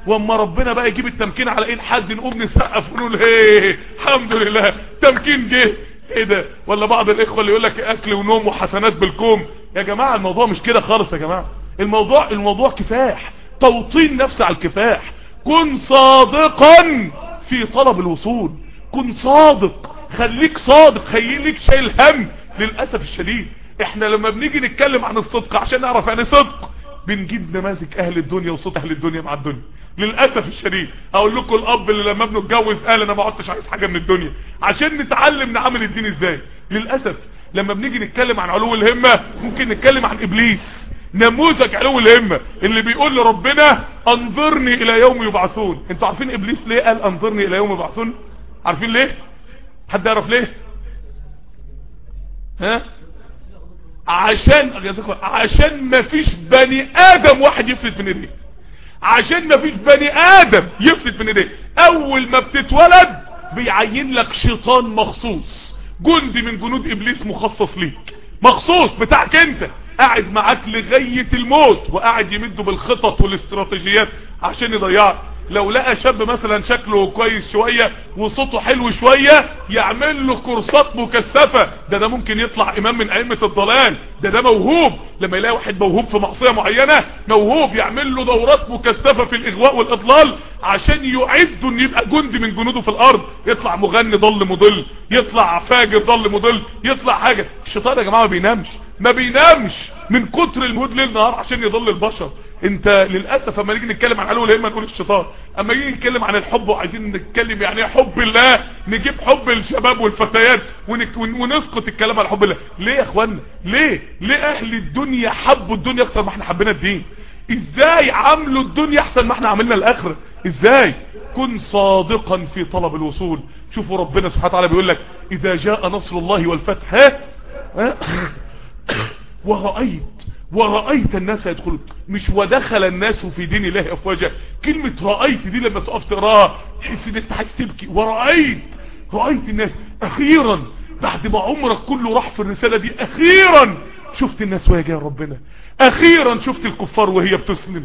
واما ربنا بقى يجيب التمكين على ايد حد نقوم نسقف ونقول ايه الحمد لله تمكين جه ايه ده ولا بعض الاخوه اللي يقول لك اكل ونوم وحسنات بالكوم يا جماعه الموضوع مش كده خالص يا جماعه الموضوع الموضوع كفاح توطين نفس على الكفاح كن صادقا في طلب الوصول كن صادق خليك صادق خليك شايل هم للاسف الشديد احنا لما بنيجي نتكلم عن الصدق عشان نعرف يعني صدق بنجيب نماذج اهل الدنيا وصوت اهل الدنيا مع الدنيا للاسف الشديد اقول لكم الاب اللي لما ابنه اتجوز قال انا ما عدتش عايز حاجه من الدنيا عشان نتعلم نعمل الدين ازاي للاسف لما بنيجي نتكلم عن علو الهمه ممكن نتكلم عن ابليس نموذج علو الهمه اللي بيقول لربنا انظرني الى يوم يبعثون انتوا عارفين ابليس ليه قال انظرني الى يوم يبعثون عارفين ليه حد يعرف ليه ها عشان عشان ما فيش بني ادم واحد يفلت من ايديه عشان ما فيش بني ادم يفلت من ايديه اول ما بتتولد بيعين لك شيطان مخصوص جندي من جنود ابليس مخصص ليك مخصوص بتاعك انت قاعد معاك لغاية الموت وقاعد يمده بالخطط والاستراتيجيات عشان يضيعك لو لقى شاب مثلا شكله كويس شوية وصوته حلو شوية يعمل له كورسات مكثفة ده ده ممكن يطلع امام من ائمة الضلال ده ده موهوب لما يلاقي واحد موهوب في معصية معينة موهوب يعمل له دورات مكثفة في الاغواء والاضلال عشان يعده ان يبقى جندي من جنوده في الارض يطلع مغني ضل مضل يطلع فاجر ضل مضل يطلع حاجة الشيطان يا جماعة ما بينامش ما بينامش من كتر المهود ليل نهار عشان يضل البشر انت للاسف اما نيجي نتكلم عن علو الهمه نقول الشيطان اما نيجي نتكلم عن الحب وعايزين نتكلم يعني ايه حب الله نجيب حب الشباب والفتيات ونك... ونسقط الكلام على حب الله ليه يا اخوانا ليه ليه اهل الدنيا حبوا الدنيا اكتر ما احنا حبينا الدين ازاي عملوا الدنيا احسن ما احنا عملنا الاخره ازاي كن صادقا في طلب الوصول شوفوا ربنا سبحانه وتعالى بيقول لك اذا جاء نصر الله والفتح ها, ها؟ ورأيت ورأيت الناس يدخلون مش ودخل الناس في دين الله افواجا كلمة رأيت دي لما تقف تقراها تحس ان انت عايز تبكي ورأيت رأيت الناس اخيرا بعد ما عمرك كله راح في الرسالة دي اخيرا شفت الناس وهي جايه ربنا اخيرا شفت الكفار وهي بتسلم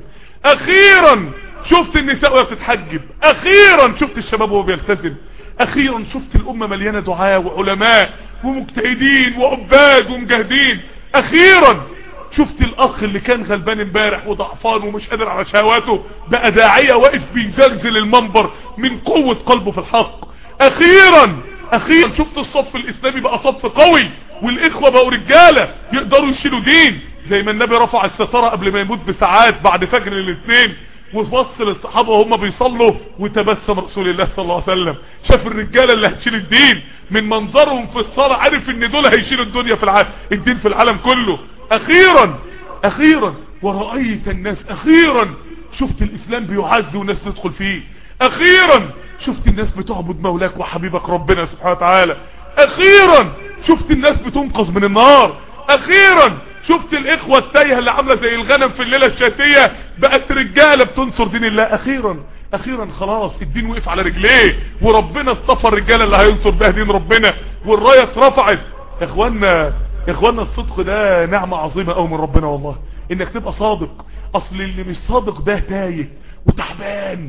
اخيرا شفت النساء وهي بتتحجب اخيرا شفت الشباب وهو بيلتزم اخيرا شفت الامه مليانه دعاء وعلماء ومجتهدين وعباد ومجاهدين اخيرا شفت الاخ اللي كان غلبان امبارح وضعفان ومش قادر على شهواته بقى داعيه واقف بيزلزل المنبر من قوه قلبه في الحق اخيرا اخيرا شفت الصف الاسلامي بقى صف قوي والاخوه بقوا رجاله يقدروا يشيلوا دين زي ما النبي رفع الستاره قبل ما يموت بساعات بعد فجر الاثنين وبص للصحابه وهم بيصلوا وتبسم رسول الله صلى الله عليه وسلم شاف الرجاله اللي هتشيل الدين من منظرهم في الصلاه عارف ان دول هيشيلوا الدنيا في العالم الدين في العالم كله اخيرا اخيرا ورأيت الناس اخيرا شفت الاسلام بيعز وناس تدخل فيه اخيرا شفت الناس بتعبد مولاك وحبيبك ربنا سبحانه وتعالى اخيرا شفت الناس بتنقذ من النار اخيرا شفت الاخوة التايهة اللي عاملة زي الغنم في الليلة الشاتية بقت رجالة بتنصر دين الله اخيرا اخيرا خلاص الدين وقف على رجليه وربنا اصطفى الرجالة اللي هينصر بها دين ربنا والراية اترفعت يا اخوانا يا اخوانا الصدق ده نعمة عظيمة قوي من ربنا والله انك تبقى صادق اصل اللي مش صادق ده تايه وتعبان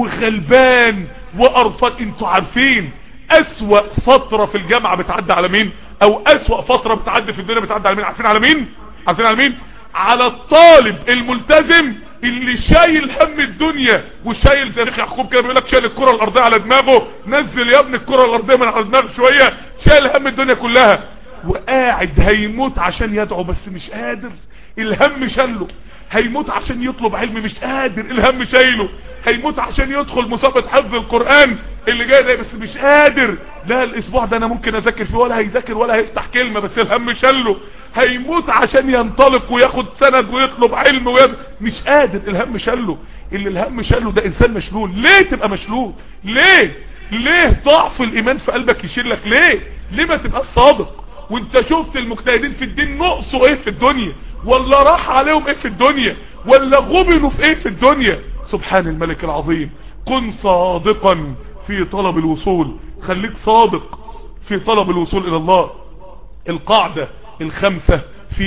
وغلبان وقرفان انتوا عارفين اسوأ فترة في الجامعة بتعدي على مين او اسوأ فترة بتعدي في الدنيا بتعدي على مين عارفين على مين عارفين على مين على الطالب الملتزم اللي شايل هم الدنيا وشايل زي يعقوب كده بيقول لك شايل الكره الارضيه على دماغه نزل يا ابني الكره الارضيه من على دماغه شويه شايل هم الدنيا كلها وقاعد هيموت عشان يدعو بس مش قادر الهم شاله هيموت عشان يطلب علم مش قادر الهم شايله هيموت عشان يدخل مسابقة حفظ القرآن اللي جاي ده بس مش قادر لا الاسبوع ده انا ممكن اذاكر فيه ولا هيذاكر ولا هيفتح كلمة بس الهم شاله هيموت عشان ينطلق وياخد سند ويطلب علم ويد... مش قادر الهم شاله اللي الهم شاله ده انسان مشلول ليه تبقى مشلول ليه ليه ضعف الايمان في قلبك يشيلك ليه ليه ما تبقى صادق وانت شفت المجتهدين في الدين نقصوا ايه في الدنيا ولا راح عليهم ايه في الدنيا ولا غبنوا في ايه في الدنيا سبحان الملك العظيم كن صادقا في طلب الوصول خليك صادق في طلب الوصول الى الله القاعدة الخمسة في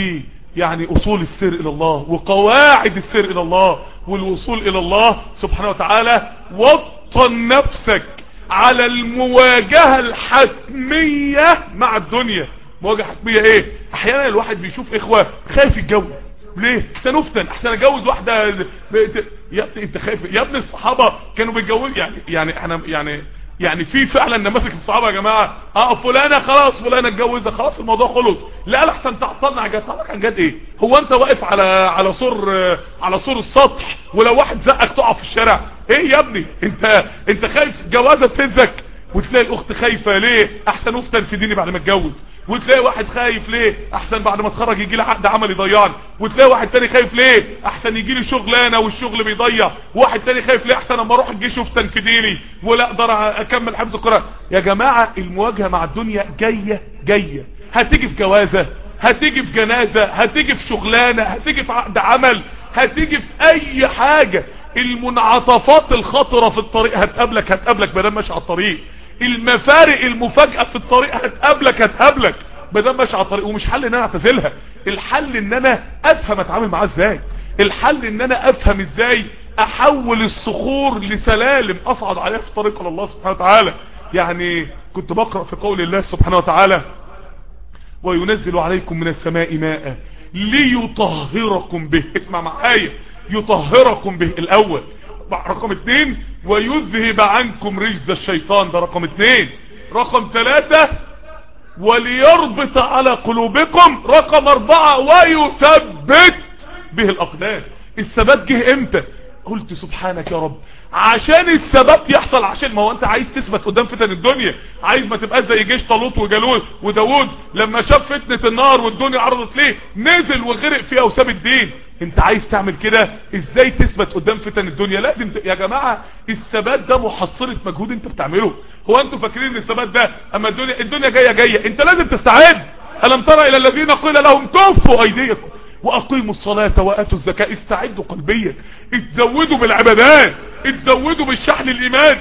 يعني اصول السير الى الله وقواعد السير الى الله والوصول الى الله سبحانه وتعالى وطن نفسك على المواجهة الحتمية مع الدنيا مواجهة حتمية ايه احيانا الواحد بيشوف اخوة خايف يتجوز ليه احسن افتن احسن اتجوز واحدة ب- يا ابني انت خايف يا ابني الصحابة كانوا بيتجوزوا يعني يعني احنا يعني يعني في فعلا نماذج الصحابه يا جماعه اه فلانه خلاص فلانه اتجوزها خلاص الموضوع خلص لا لا احسن تعطلنا عن جد تعطلك عن جد ايه هو انت واقف على على سور آه، على سور السطح ولو واحد زقك تقع في الشارع ايه يا ابني انت انت خايف جوازه تهزك وتلاقي الاخت خايفه ليه احسن افتن في ديني بعد ما اتجوز وتلاقي واحد خايف ليه احسن بعد ما اتخرج يجي لي عقد عمل يضيعني وتلاقي واحد تاني خايف ليه احسن يجي لي شغلانه والشغل بيضيع واحد تاني خايف ليه احسن اما اروح الجيش افتن في ديني ولا اقدر اكمل حفظ القران يا جماعه المواجهه مع الدنيا جايه جايه هتيجي في جوازه هتيجي في جنازه هتيجي في شغلانه هتيجي في عقد عمل هتيجي في اي حاجه المنعطفات الخطره في الطريق هتقابلك هتقابلك بدل ماشي على الطريق المفارق المفاجاه في الطريق هتقابلك هتقابلك بدل ماشي على الطريق ومش حل ان انا اعتزلها الحل ان انا افهم اتعامل معاه ازاي الحل ان انا افهم ازاي احول الصخور لسلالم اصعد عليها في طريق الله سبحانه وتعالى يعني كنت بقرأ في قول الله سبحانه وتعالى وينزل عليكم من السماء ماء ليطهركم به اسمع معايا يطهركم به الاول رقم اتنين ويذهب عنكم رجز الشيطان ده رقم اتنين رقم ثلاثة وليربط على قلوبكم رقم اربعة ويثبت به الاقدام الثبات جه امتى قلت سبحانك يا رب عشان الثبات يحصل عشان ما هو انت عايز تثبت قدام فتن الدنيا عايز ما تبقاش زي جيش طالوت وجالوت وداوود لما شاف فتنة النار والدنيا عرضت ليه نزل وغرق فيها وساب الدين انت عايز تعمل كده ازاي تثبت قدام فتن الدنيا لازم ت... يا جماعة الثبات ده محصلة مجهود انت بتعمله هو انتوا فاكرين ان الثبات ده اما الدنيا الدنيا جاية جاية انت لازم تستعد الم ترى الى الذين قيل لهم كفوا ايديكم واقيموا الصلاة واتوا الزكاة استعدوا قلبيا اتزودوا بالعبادات اتزودوا بالشحن الايمان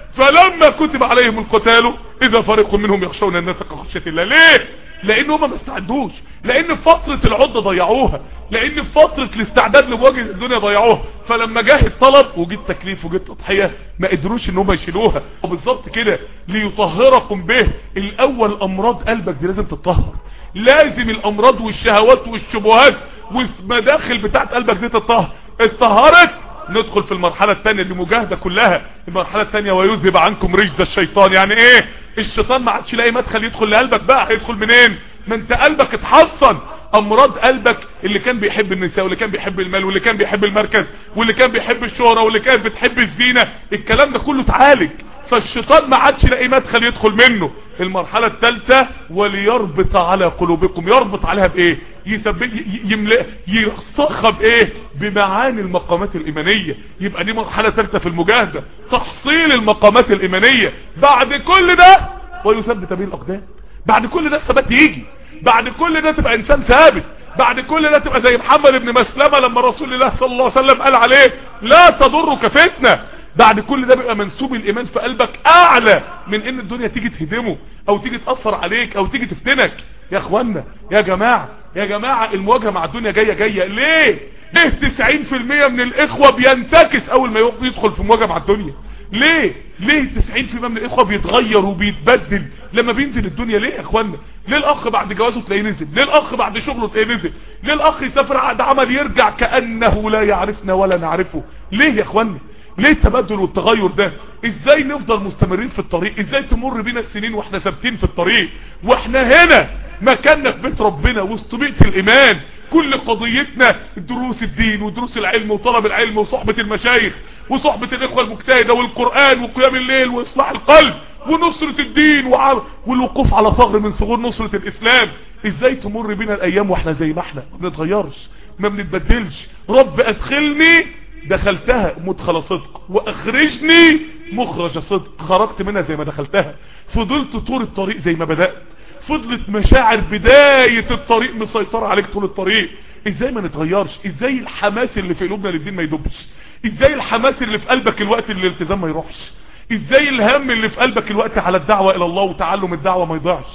فلما كتب عليهم القتال اذا فريق منهم يخشون الناس كخشية الله ليه لان هم ما استعدوش لان في فترة العدة ضيعوها لان في فترة الاستعداد لمواجهة الدنيا ضيعوها فلما جه الطلب وجد تكليف وجد تضحية ما قدروش ان هم يشيلوها وبالظبط كده ليطهركم به الاول امراض قلبك دي لازم تتطهر لازم الامراض والشهوات والشبهات والمداخل بتاعت قلبك دي تتطهر اتطهرت ندخل في المرحلة الثانية اللي مجاهدة كلها المرحلة الثانية ويذهب عنكم رجز الشيطان يعني ايه الشيطان ما عادش لاقي مدخل يدخل لقلبك بقى هيدخل منين ما انت قلبك اتحصن امراض قلبك اللي كان بيحب النساء واللي كان بيحب المال واللي كان بيحب المركز واللي كان بيحب الشهرة واللي كانت بتحب الزينة الكلام ده كله اتعالج فالشيطان ما عادش لاقي مدخل يدخل منه المرحلة الثالثة وليربط على قلوبكم يربط عليها بايه يثبت يملأ يرسخها بايه بمعاني المقامات الايمانية يبقى دي مرحلة ثالثة في المجاهدة تحصيل المقامات الايمانية بعد كل ده ويثبت به الاقدام بعد كل ده الثبات يجي بعد كل ده تبقى انسان ثابت بعد كل ده تبقى زي محمد بن مسلمة لما رسول الله صلى الله عليه وسلم قال عليه لا تضرك فتنة بعد كل ده بيبقى منسوب الايمان في قلبك اعلى من ان الدنيا تيجي تهدمه او تيجي تأثر عليك او تيجي تفتنك يا اخوانا يا جماعة يا جماعة المواجهة مع الدنيا جاية جاية ليه ليه 90% من الاخوة بينتكس اول ما يدخل في مواجهة مع الدنيا ليه ليه 90% من الاخوة بيتغير وبيتبدل لما بينزل الدنيا ليه يا اخوانا ليه الاخ بعد جوازه تلاقيه نزل ليه الاخ بعد شغله تلاقيه نزل ليه الاخ يسافر عقد عمل يرجع كأنه لا يعرفنا ولا نعرفه ليه يا اخوانا ليه التبدل والتغير ده ازاي نفضل مستمرين في الطريق ازاي تمر بينا السنين واحنا ثابتين في الطريق واحنا هنا مكاننا في بيت ربنا وسط بيئة الايمان كل قضيتنا دروس الدين ودروس العلم وطلب العلم وصحبة المشايخ وصحبة الاخوة المجتهدة والقرآن وقيام الليل واصلاح القلب ونصرة الدين وع... والوقوف على ثغر من ثغور نصرة الاسلام ازاي تمر بينا الايام واحنا زي ما احنا ما بنتغيرش ما بنتبدلش رب ادخلني دخلتها مدخل صدق واخرجني مخرج صدق خرجت منها زي ما دخلتها فضلت طول الطريق زي ما بدأت فضلت مشاعر بداية الطريق مسيطرة عليك طول الطريق ازاي ما نتغيرش ازاي الحماس اللي في قلوبنا للدين ما يدبش ازاي الحماس اللي في قلبك الوقت اللي الالتزام ما يروحش ازاي الهم اللي في قلبك الوقت على الدعوة الى الله وتعلم الدعوة ما يضيعش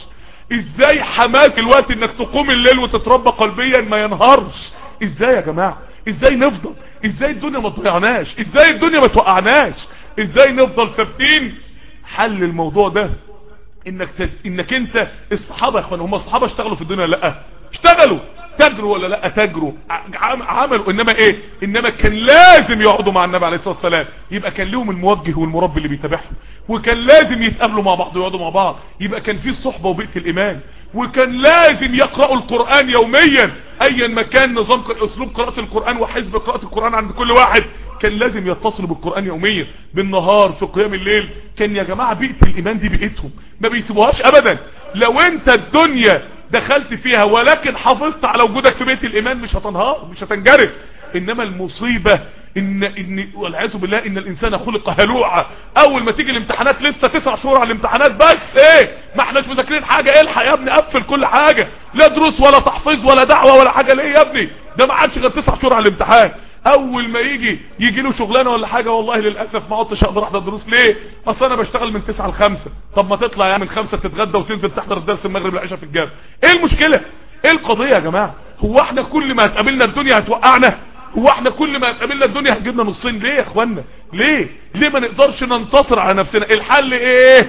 ازاي حماس الوقت انك تقوم الليل وتتربى قلبيا ما ينهارش ازاي يا جماعة ازاي نفضل ازاي الدنيا ما تضيعناش ازاي الدنيا ما توقعناش ازاي نفضل ثابتين حل الموضوع ده انك تز... انك انت الصحابه يا اخوان هم الصحابه اشتغلوا في الدنيا لا اشتغلوا تجروا ولا لا تجروا عم... عملوا انما ايه انما كان لازم يقعدوا مع النبي عليه الصلاه والسلام يبقى كان لهم الموجه والمربي اللي بيتابعهم وكان لازم يتقابلوا مع بعض ويقعدوا مع بعض يبقى كان في الصحبه وبيئه الايمان وكان لازم يقرأوا القرآن يوميا ايا ما كان نظام اسلوب قراءة القرآن وحزب قراءة القرآن عند كل واحد كان لازم يتصلوا بالقرآن يوميا بالنهار في قيام الليل كان يا جماعة بيئة الايمان دي بيئتهم ما بيسيبوهاش ابدا لو انت الدنيا دخلت فيها ولكن حافظت على وجودك في بيت الايمان مش هتنهار مش هتنجرف انما المصيبة ان ان والعياذ بالله ان الانسان خلق هلوعا اول ما تيجي الامتحانات لسه تسع شهور على الامتحانات بس ايه ما احناش مذاكرين حاجه الحق يا ابني قفل كل حاجه لا دروس ولا تحفيظ ولا دعوه ولا حاجه ليه يا ابني ده ما عادش غير تسع شهور على الامتحان اول ما يجي يجي له شغلانه ولا حاجه والله للاسف ما عدتش اقدر احضر دروس ليه اصل انا بشتغل من 9 ل 5 طب ما تطلع يعني من 5 تتغدى وتنزل تحضر الدرس المغرب العشاء في الجامع ايه المشكله ايه القضيه يا جماعه هو احنا كل ما هتقابلنا الدنيا هتوقعنا هو احنا كل ما هتقابلنا الدنيا هتجيبنا نصين ليه يا اخوانا ليه ليه ما نقدرش ننتصر على نفسنا الحل ايه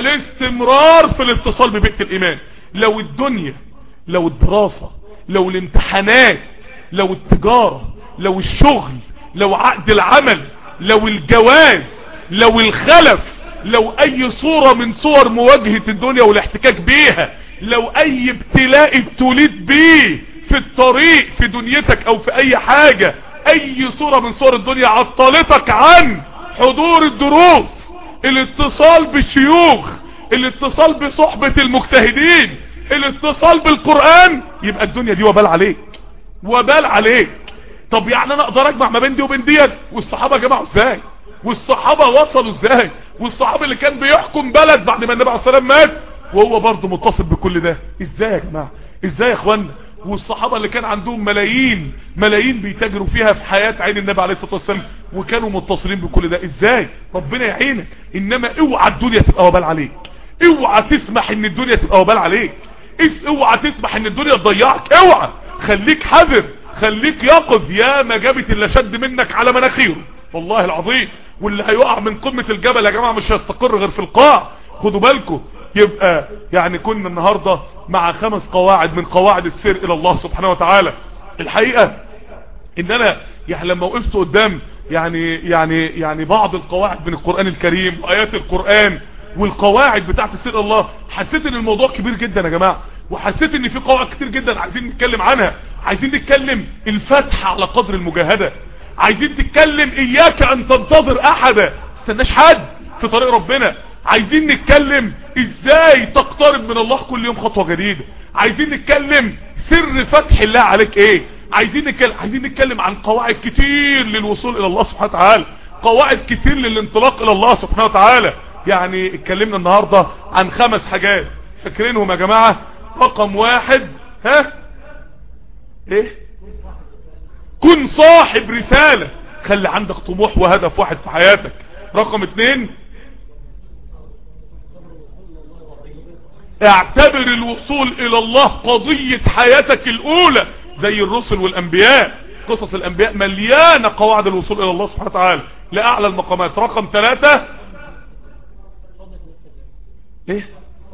الاستمرار في الاتصال ببيئه الايمان لو الدنيا لو الدراسه لو الامتحانات لو التجاره لو الشغل لو عقد العمل لو الجواز لو الخلف لو اي صورة من صور مواجهة الدنيا والاحتكاك بيها لو اي ابتلاء ابتليت بيه في الطريق في دنيتك او في اي حاجة اي صورة من صور الدنيا عطلتك عن حضور الدروس الاتصال بالشيوخ الاتصال بصحبة المجتهدين الاتصال بالقرآن يبقى الدنيا دي وبال عليك وبال عليك طب يعني انا اقدر اجمع ما بين دي وبين ديت والصحابه جمعوا ازاي والصحابه وصلوا ازاي والصحابي اللي كان بيحكم بلد بعد ما النبي عليه الصلاه والسلام مات وهو برضه متصل بكل ده ازاي يا جماعه ازاي يا اخوانا والصحابه اللي كان عندهم ملايين ملايين بيتاجروا فيها في حياه عين النبي عليه الصلاه والسلام وكانوا متصلين بكل ده ازاي ربنا يعينك انما اوعى الدنيا تبقى وبال عليك اوعى تسمح ان الدنيا تبقى وبال عليك اوعى تسمح ان الدنيا تضيعك اوعى خليك حذر خليك يقظ يا ما جابت اللي شد منك على مناخيره والله العظيم واللي هيقع من قمة الجبل يا جماعة مش هيستقر غير في القاع خدوا بالكم يبقى يعني كنا النهاردة مع خمس قواعد من قواعد السير الى الله سبحانه وتعالى الحقيقة ان انا يعني لما وقفت قدام يعني يعني يعني بعض القواعد من القرآن الكريم وايات القرآن والقواعد بتاعت السير الى الله حسيت ان الموضوع كبير جدا يا جماعة وحسيت ان في قواعد كتير جدا عايزين نتكلم عنها عايزين نتكلم الفتح على قدر المجاهدة عايزين نتكلم اياك ان تنتظر احدا استناش حد في طريق ربنا عايزين نتكلم ازاي تقترب من الله كل يوم خطوة جديدة عايزين نتكلم سر فتح الله عليك ايه عايزين نتكلم عايزين نتكلم عن قواعد كتير للوصول الى الله سبحانه وتعالى قواعد كتير للانطلاق الى الله سبحانه وتعالى يعني اتكلمنا النهاردة عن خمس حاجات فاكرينهم يا جماعة رقم واحد ها ايه كن صاحب رسالة خلي عندك طموح وهدف واحد في حياتك رقم اتنين اعتبر الوصول الى الله قضية حياتك الاولى زي الرسل والانبياء قصص الانبياء مليانة قواعد الوصول الى الله سبحانه وتعالى لاعلى المقامات رقم ثلاثة ايه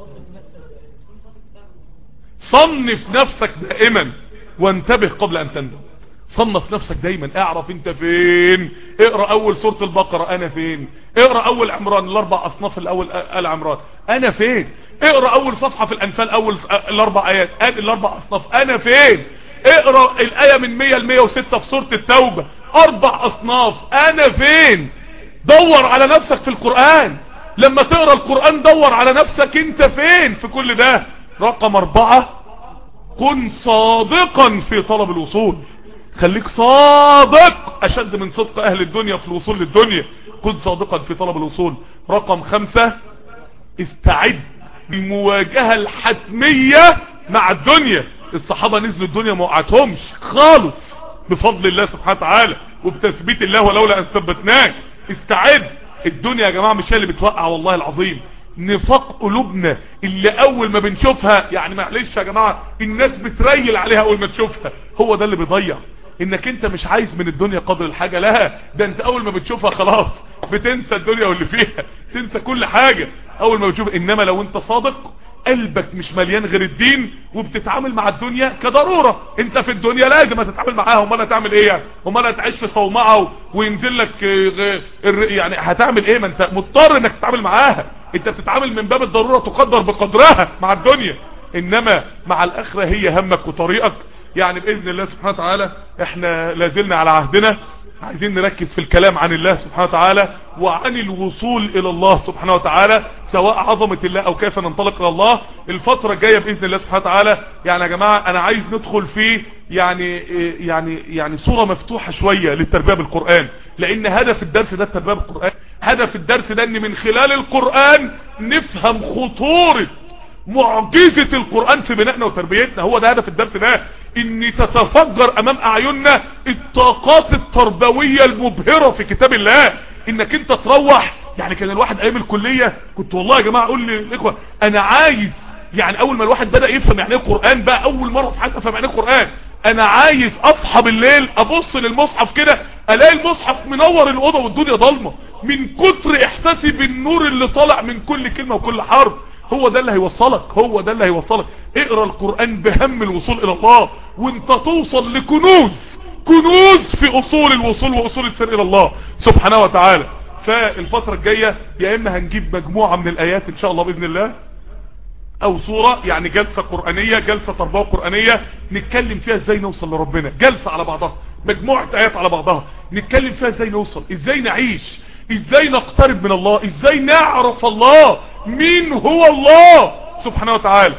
صنف نفسك دائما وانتبه قبل ان تندم صنف نفسك دايما اعرف انت فين اقرا اول سوره البقره انا فين اقرا اول عمران الاربع اصناف الاول ال عمران انا فين اقرا اول صفحه في الانفال اول الاربع ايات الاربع اصناف انا فين اقرا الايه من 100 ل 106 في سوره التوبه اربع اصناف انا فين دور على نفسك في القران لما تقرا القران دور على نفسك انت فين في كل ده رقم اربعة كن صادقا في طلب الوصول خليك صادق اشد من صدق اهل الدنيا في الوصول للدنيا كن صادقا في طلب الوصول رقم خمسة استعد للمواجهة الحتمية مع الدنيا الصحابة نزلوا الدنيا ما وقعتهمش خالص بفضل الله سبحانه وتعالى وبتثبيت الله ولولا ان ثبتناك استعد الدنيا يا جماعة مش هي اللي بتوقع والله العظيم نفاق قلوبنا اللي اول ما بنشوفها يعني معلش يا جماعة الناس بتريل عليها اول ما تشوفها هو ده اللي بيضيع انك انت مش عايز من الدنيا قدر الحاجة لها ده انت اول ما بتشوفها خلاص بتنسى الدنيا واللي فيها تنسى كل حاجة اول ما بتشوف انما لو انت صادق قلبك مش مليان غير الدين وبتتعامل مع الدنيا كضرورة انت في الدنيا لازم هتتعامل معاها امال هتعمل ايه يعني امال هتعيش في صومعة وينزل لك يعني هتعمل ايه ما انت مضطر انك تتعامل معاها انت بتتعامل من باب الضرورة تقدر بقدرها مع الدنيا انما مع الاخرة هي همك وطريقك يعني باذن الله سبحانه وتعالى احنا لازلنا على عهدنا عايزين نركز في الكلام عن الله سبحانه وتعالى وعن الوصول الى الله سبحانه وتعالى سواء عظمة الله او كيف ننطلق الى الله الفترة الجاية باذن الله سبحانه وتعالى يعني يا جماعة انا عايز ندخل في يعني يعني يعني صورة مفتوحة شوية للتربية بالقرآن لان هدف الدرس ده التربية بالقرآن هدف الدرس ده ان من خلال القرآن نفهم خطورة معجزة القرآن في بنائنا وتربيتنا هو ده هدف الدرس ده ان تتفجر امام اعيننا الطاقات التربوية المبهرة في كتاب الله انك انت تروح يعني كان الواحد ايام الكلية كنت والله يا جماعة اقول للاخوة انا عايز يعني اول ما الواحد بدأ يفهم يعني ايه قرآن بقى اول مرة في حياتي افهم يعني ايه قرآن انا عايز اصحى بالليل ابص للمصحف كده الاقي المصحف منور الاوضه والدنيا ضلمه من كتر احساسي بالنور اللي طالع من كل كلمه وكل حرف هو ده اللي هيوصلك هو ده اللي هيوصلك اقرا القرآن بهم الوصول الى الله وانت توصل لكنوز كنوز في اصول الوصول واصول السير الى الله سبحانه وتعالى فالفترة الجاية يا اما هنجيب مجموعة من الايات ان شاء الله باذن الله او صورة يعني جلسة قرآنية جلسة تربوة قرآنية نتكلم فيها ازاي نوصل لربنا جلسة على بعضها مجموعة ايات على بعضها نتكلم فيها ازاي نوصل ازاي نعيش ازاي نقترب من الله ازاي نعرف الله مين هو الله سبحانه وتعالى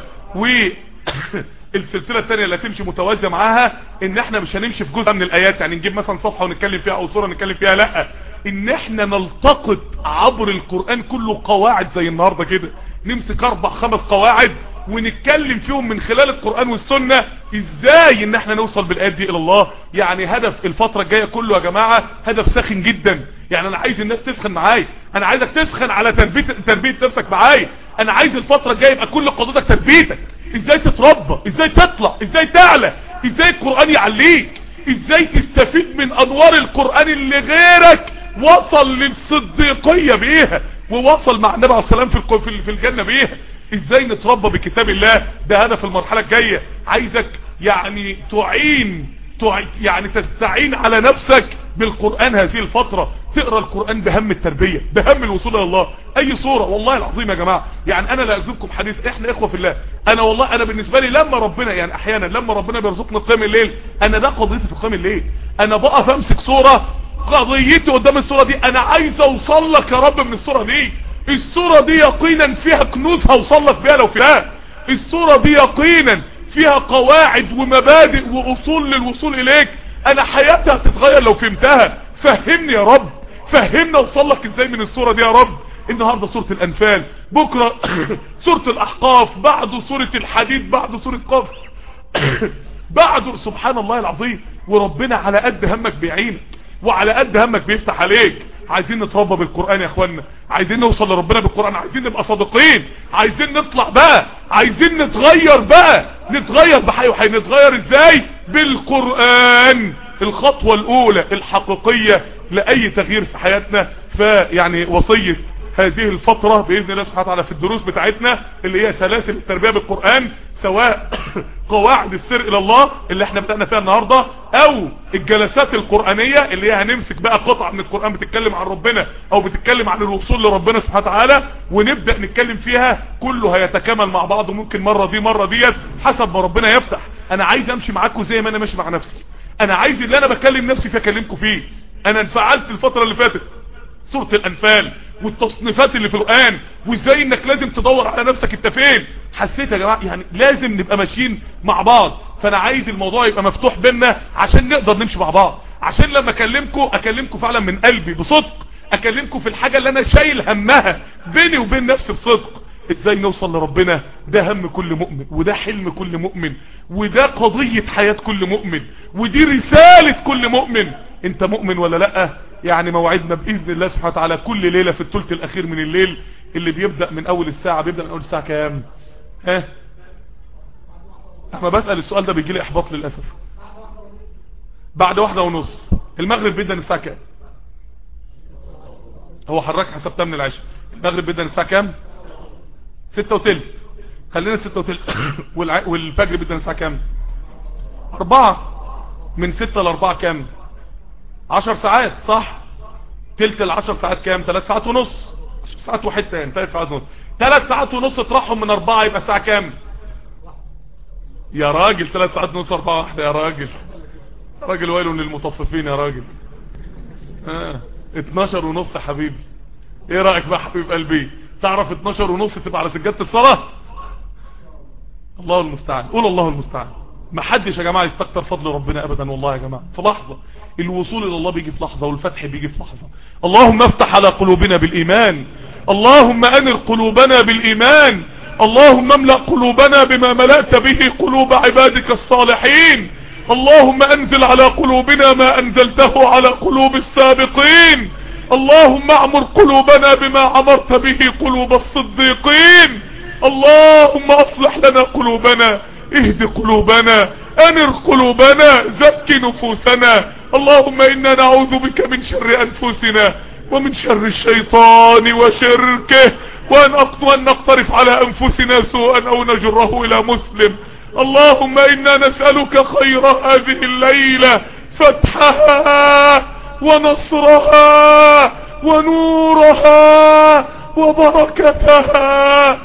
والسلسلة الثانية اللي هتمشي متوازية معاها ان احنا مش هنمشي في جزء من الايات يعني نجيب مثلا صفحة ونتكلم فيها او صورة نتكلم فيها لا ان احنا نلتقط عبر القرآن كله قواعد زي النهاردة كده نمسك اربع خمس قواعد ونتكلم فيهم من خلال القرآن والسنة ازاي ان احنا نوصل بالايات دي الى الله يعني هدف الفترة الجاية كله يا جماعة هدف ساخن جدا يعني انا عايز الناس تسخن معايا انا عايزك تسخن على تربية, تربية نفسك معايا انا عايز الفترة الجاية يبقى كل قضيتك تربيتك ازاي تتربى ازاي تطلع ازاي تعلى ازاي القرآن يعليك ازاي تستفيد من انوار القرآن اللي غيرك وصل للصديقية بيها ووصل مع النبي عليه السلام في في الجنة بيها ازاي نتربى بكتاب الله ده هدف المرحلة الجاية عايزك يعني تعين يعني تستعين على نفسك بالقرآن هذه الفترة تقرأ القرآن بهم التربية بهم الوصول الى الله اي صورة والله العظيم يا جماعة يعني انا لا اكذبكم حديث احنا اخوة في الله انا والله انا بالنسبة لي لما ربنا يعني احيانا لما ربنا بيرزقنا قيام الليل انا ده قضيتي في قيام الليل انا بقف امسك صورة قضيتي قدام الصورة دي انا عايز اوصل لك يا رب من الصورة دي الصورة دي يقينا فيها كنوز هوصل لك بيها لو فيها الصورة دي يقينا فيها قواعد ومبادئ واصول للوصول اليك انا حياتي هتتغير لو فهمتها فهمني يا رب فهمنا اوصل لك ازاي من الصورة دي يا رب النهاردة سورة الانفال بكرة سورة الاحقاف بعده سورة الحديد بعده سورة قف بعده سبحان الله العظيم وربنا على قد همك بيعينك وعلى قد همك بيفتح عليك عايزين نتربى بالقرآن يا اخوانا عايزين نوصل لربنا بالقرآن عايزين نبقى صادقين عايزين نطلع بقى عايزين نتغير بقى نتغير بحي وحي نتغير ازاي بالقرآن الخطوة الاولى الحقيقية لاي تغيير في حياتنا فيعني وصية هذه الفترة بإذن الله سبحانه وتعالى في الدروس بتاعتنا اللي هي سلاسل التربية بالقرآن سواء قواعد السير الى الله اللي احنا بدأنا فيها النهاردة او الجلسات القرآنية اللي هي هنمسك بقى قطعة من القرآن بتتكلم عن ربنا او بتتكلم عن الوصول لربنا سبحانه وتعالى ونبدأ نتكلم فيها كله هيتكامل مع بعض ممكن مرة دي مرة ديت حسب ما ربنا يفتح انا عايز امشي معاكم زي ما انا ماشي مع نفسي انا عايز اللي انا بكلم نفسي فيه اكلمكم فيه انا انفعلت الفترة اللي فاتت سورة الانفال والتصنيفات اللي في القرآن وازاي انك لازم تدور على نفسك انت فين حسيت يا جماعة يعني لازم نبقى ماشيين مع بعض فانا عايز الموضوع يبقى مفتوح بينا عشان نقدر نمشي مع بعض عشان لما اكلمكم اكلمكم فعلا من قلبي بصدق اكلمكم في الحاجة اللي انا شايل همها بيني وبين نفسي بصدق ازاي نوصل لربنا ده هم كل مؤمن وده حلم كل مؤمن وده قضية حياة كل مؤمن ودي رسالة كل مؤمن انت مؤمن ولا لا يعني موعدنا باذن الله سبحانه وتعالى كل ليلة في الثلث الاخير من الليل اللي بيبدأ من اول الساعة بيبدأ من اول الساعة كام ها اما بسأل السؤال ده بيجي لي احباط للأسف بعد واحدة ونص المغرب بيبدأ من الساعة كام هو حرك حسبتها من العشاء المغرب بيبدأ من الساعة كام ستة وتلت خلينا ستة وتلت والع... والفجر بيبدأ من الساعة كام اربعة من ستة لاربعة كام عشر ساعات صح تلت العشر ساعات كام ثلاث ساعات ونص عشر ساعات وحتة يعني ثلاث ساعات ونص ثلاث ساعات ونص اطرحهم من اربعة يبقى الساعة كام يا راجل ثلاث ساعات ونص اربعة واحدة يا راجل راجل ويل للمطففين يا راجل اه 12 ونص يا حبيبي ايه رأيك بقى حبيب قلبي تعرف 12 ونص تبقى على سجادة الصلاة الله المستعان قول الله المستعان ما حدش يا جماعة يستكتر فضل ربنا ابدا والله يا جماعة في لحظة الوصول الى الله بيجي في لحظة والفتح بيجي في لحظة اللهم افتح على قلوبنا بالايمان اللهم انر قلوبنا بالايمان اللهم املأ قلوبنا بما ملأت به قلوب عبادك الصالحين اللهم انزل على قلوبنا ما انزلته على قلوب السابقين اللهم اعمر قلوبنا بما عمرت به قلوب الصديقين اللهم اصلح لنا قلوبنا اهد قلوبنا انر قلوبنا زك نفوسنا اللهم انا نعوذ بك من شر انفسنا ومن شر الشيطان وشركه وان وان نقترف على انفسنا سوءا او نجره الى مسلم اللهم انا نسألك خير هذه الليلة فتحها ونصرها ونورها وبركتها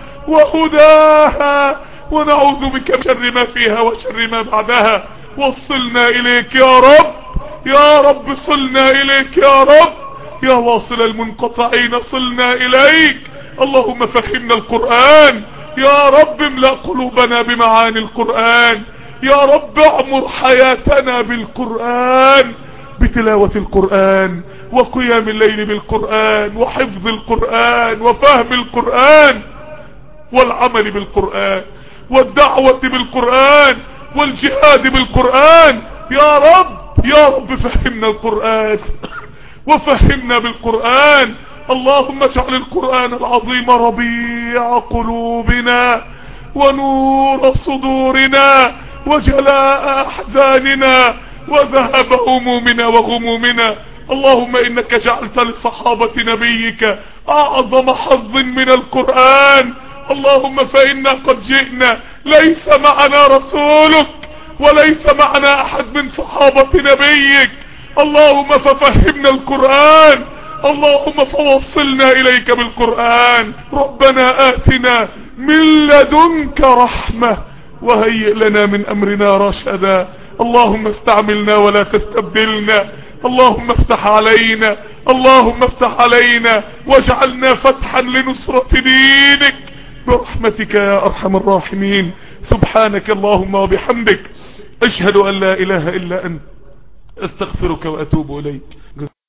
وهداها ونعوذ بك من شر ما فيها وشر ما بعدها وصلنا اليك يا رب يا رب صلنا اليك يا رب يا واصل المنقطعين صلنا اليك اللهم فهمنا القرآن يا رب املأ قلوبنا بمعاني القرآن يا رب اعمر حياتنا بالقرآن بتلاوة القرآن وقيام الليل بالقرآن وحفظ القرآن وفهم القرآن والعمل بالقرآن والدعوة بالقرآن والجهاد بالقرآن يا رب يا رب فهمنا القرآن وفهمنا بالقرآن اللهم اجعل القرآن العظيم ربيع قلوبنا ونور صدورنا وجلاء أحزاننا وذهب همومنا وغمومنا اللهم إنك جعلت لصحابة نبيك أعظم حظ من القرآن اللهم فإنا قد جئنا ليس معنا رسولك وليس معنا أحد من صحابة نبيك اللهم ففهمنا القرآن اللهم فوصلنا إليك بالقرآن ربنا آتنا من لدنك رحمة وهيئ لنا من أمرنا رشدا اللهم استعملنا ولا تستبدلنا اللهم افتح علينا اللهم افتح علينا واجعلنا فتحا لنصرة دينك برحمتك يا أرحم الراحمين سبحانك اللهم وبحمدك أشهد أن لا إله إلا أنت استغفرك وأتوب إليك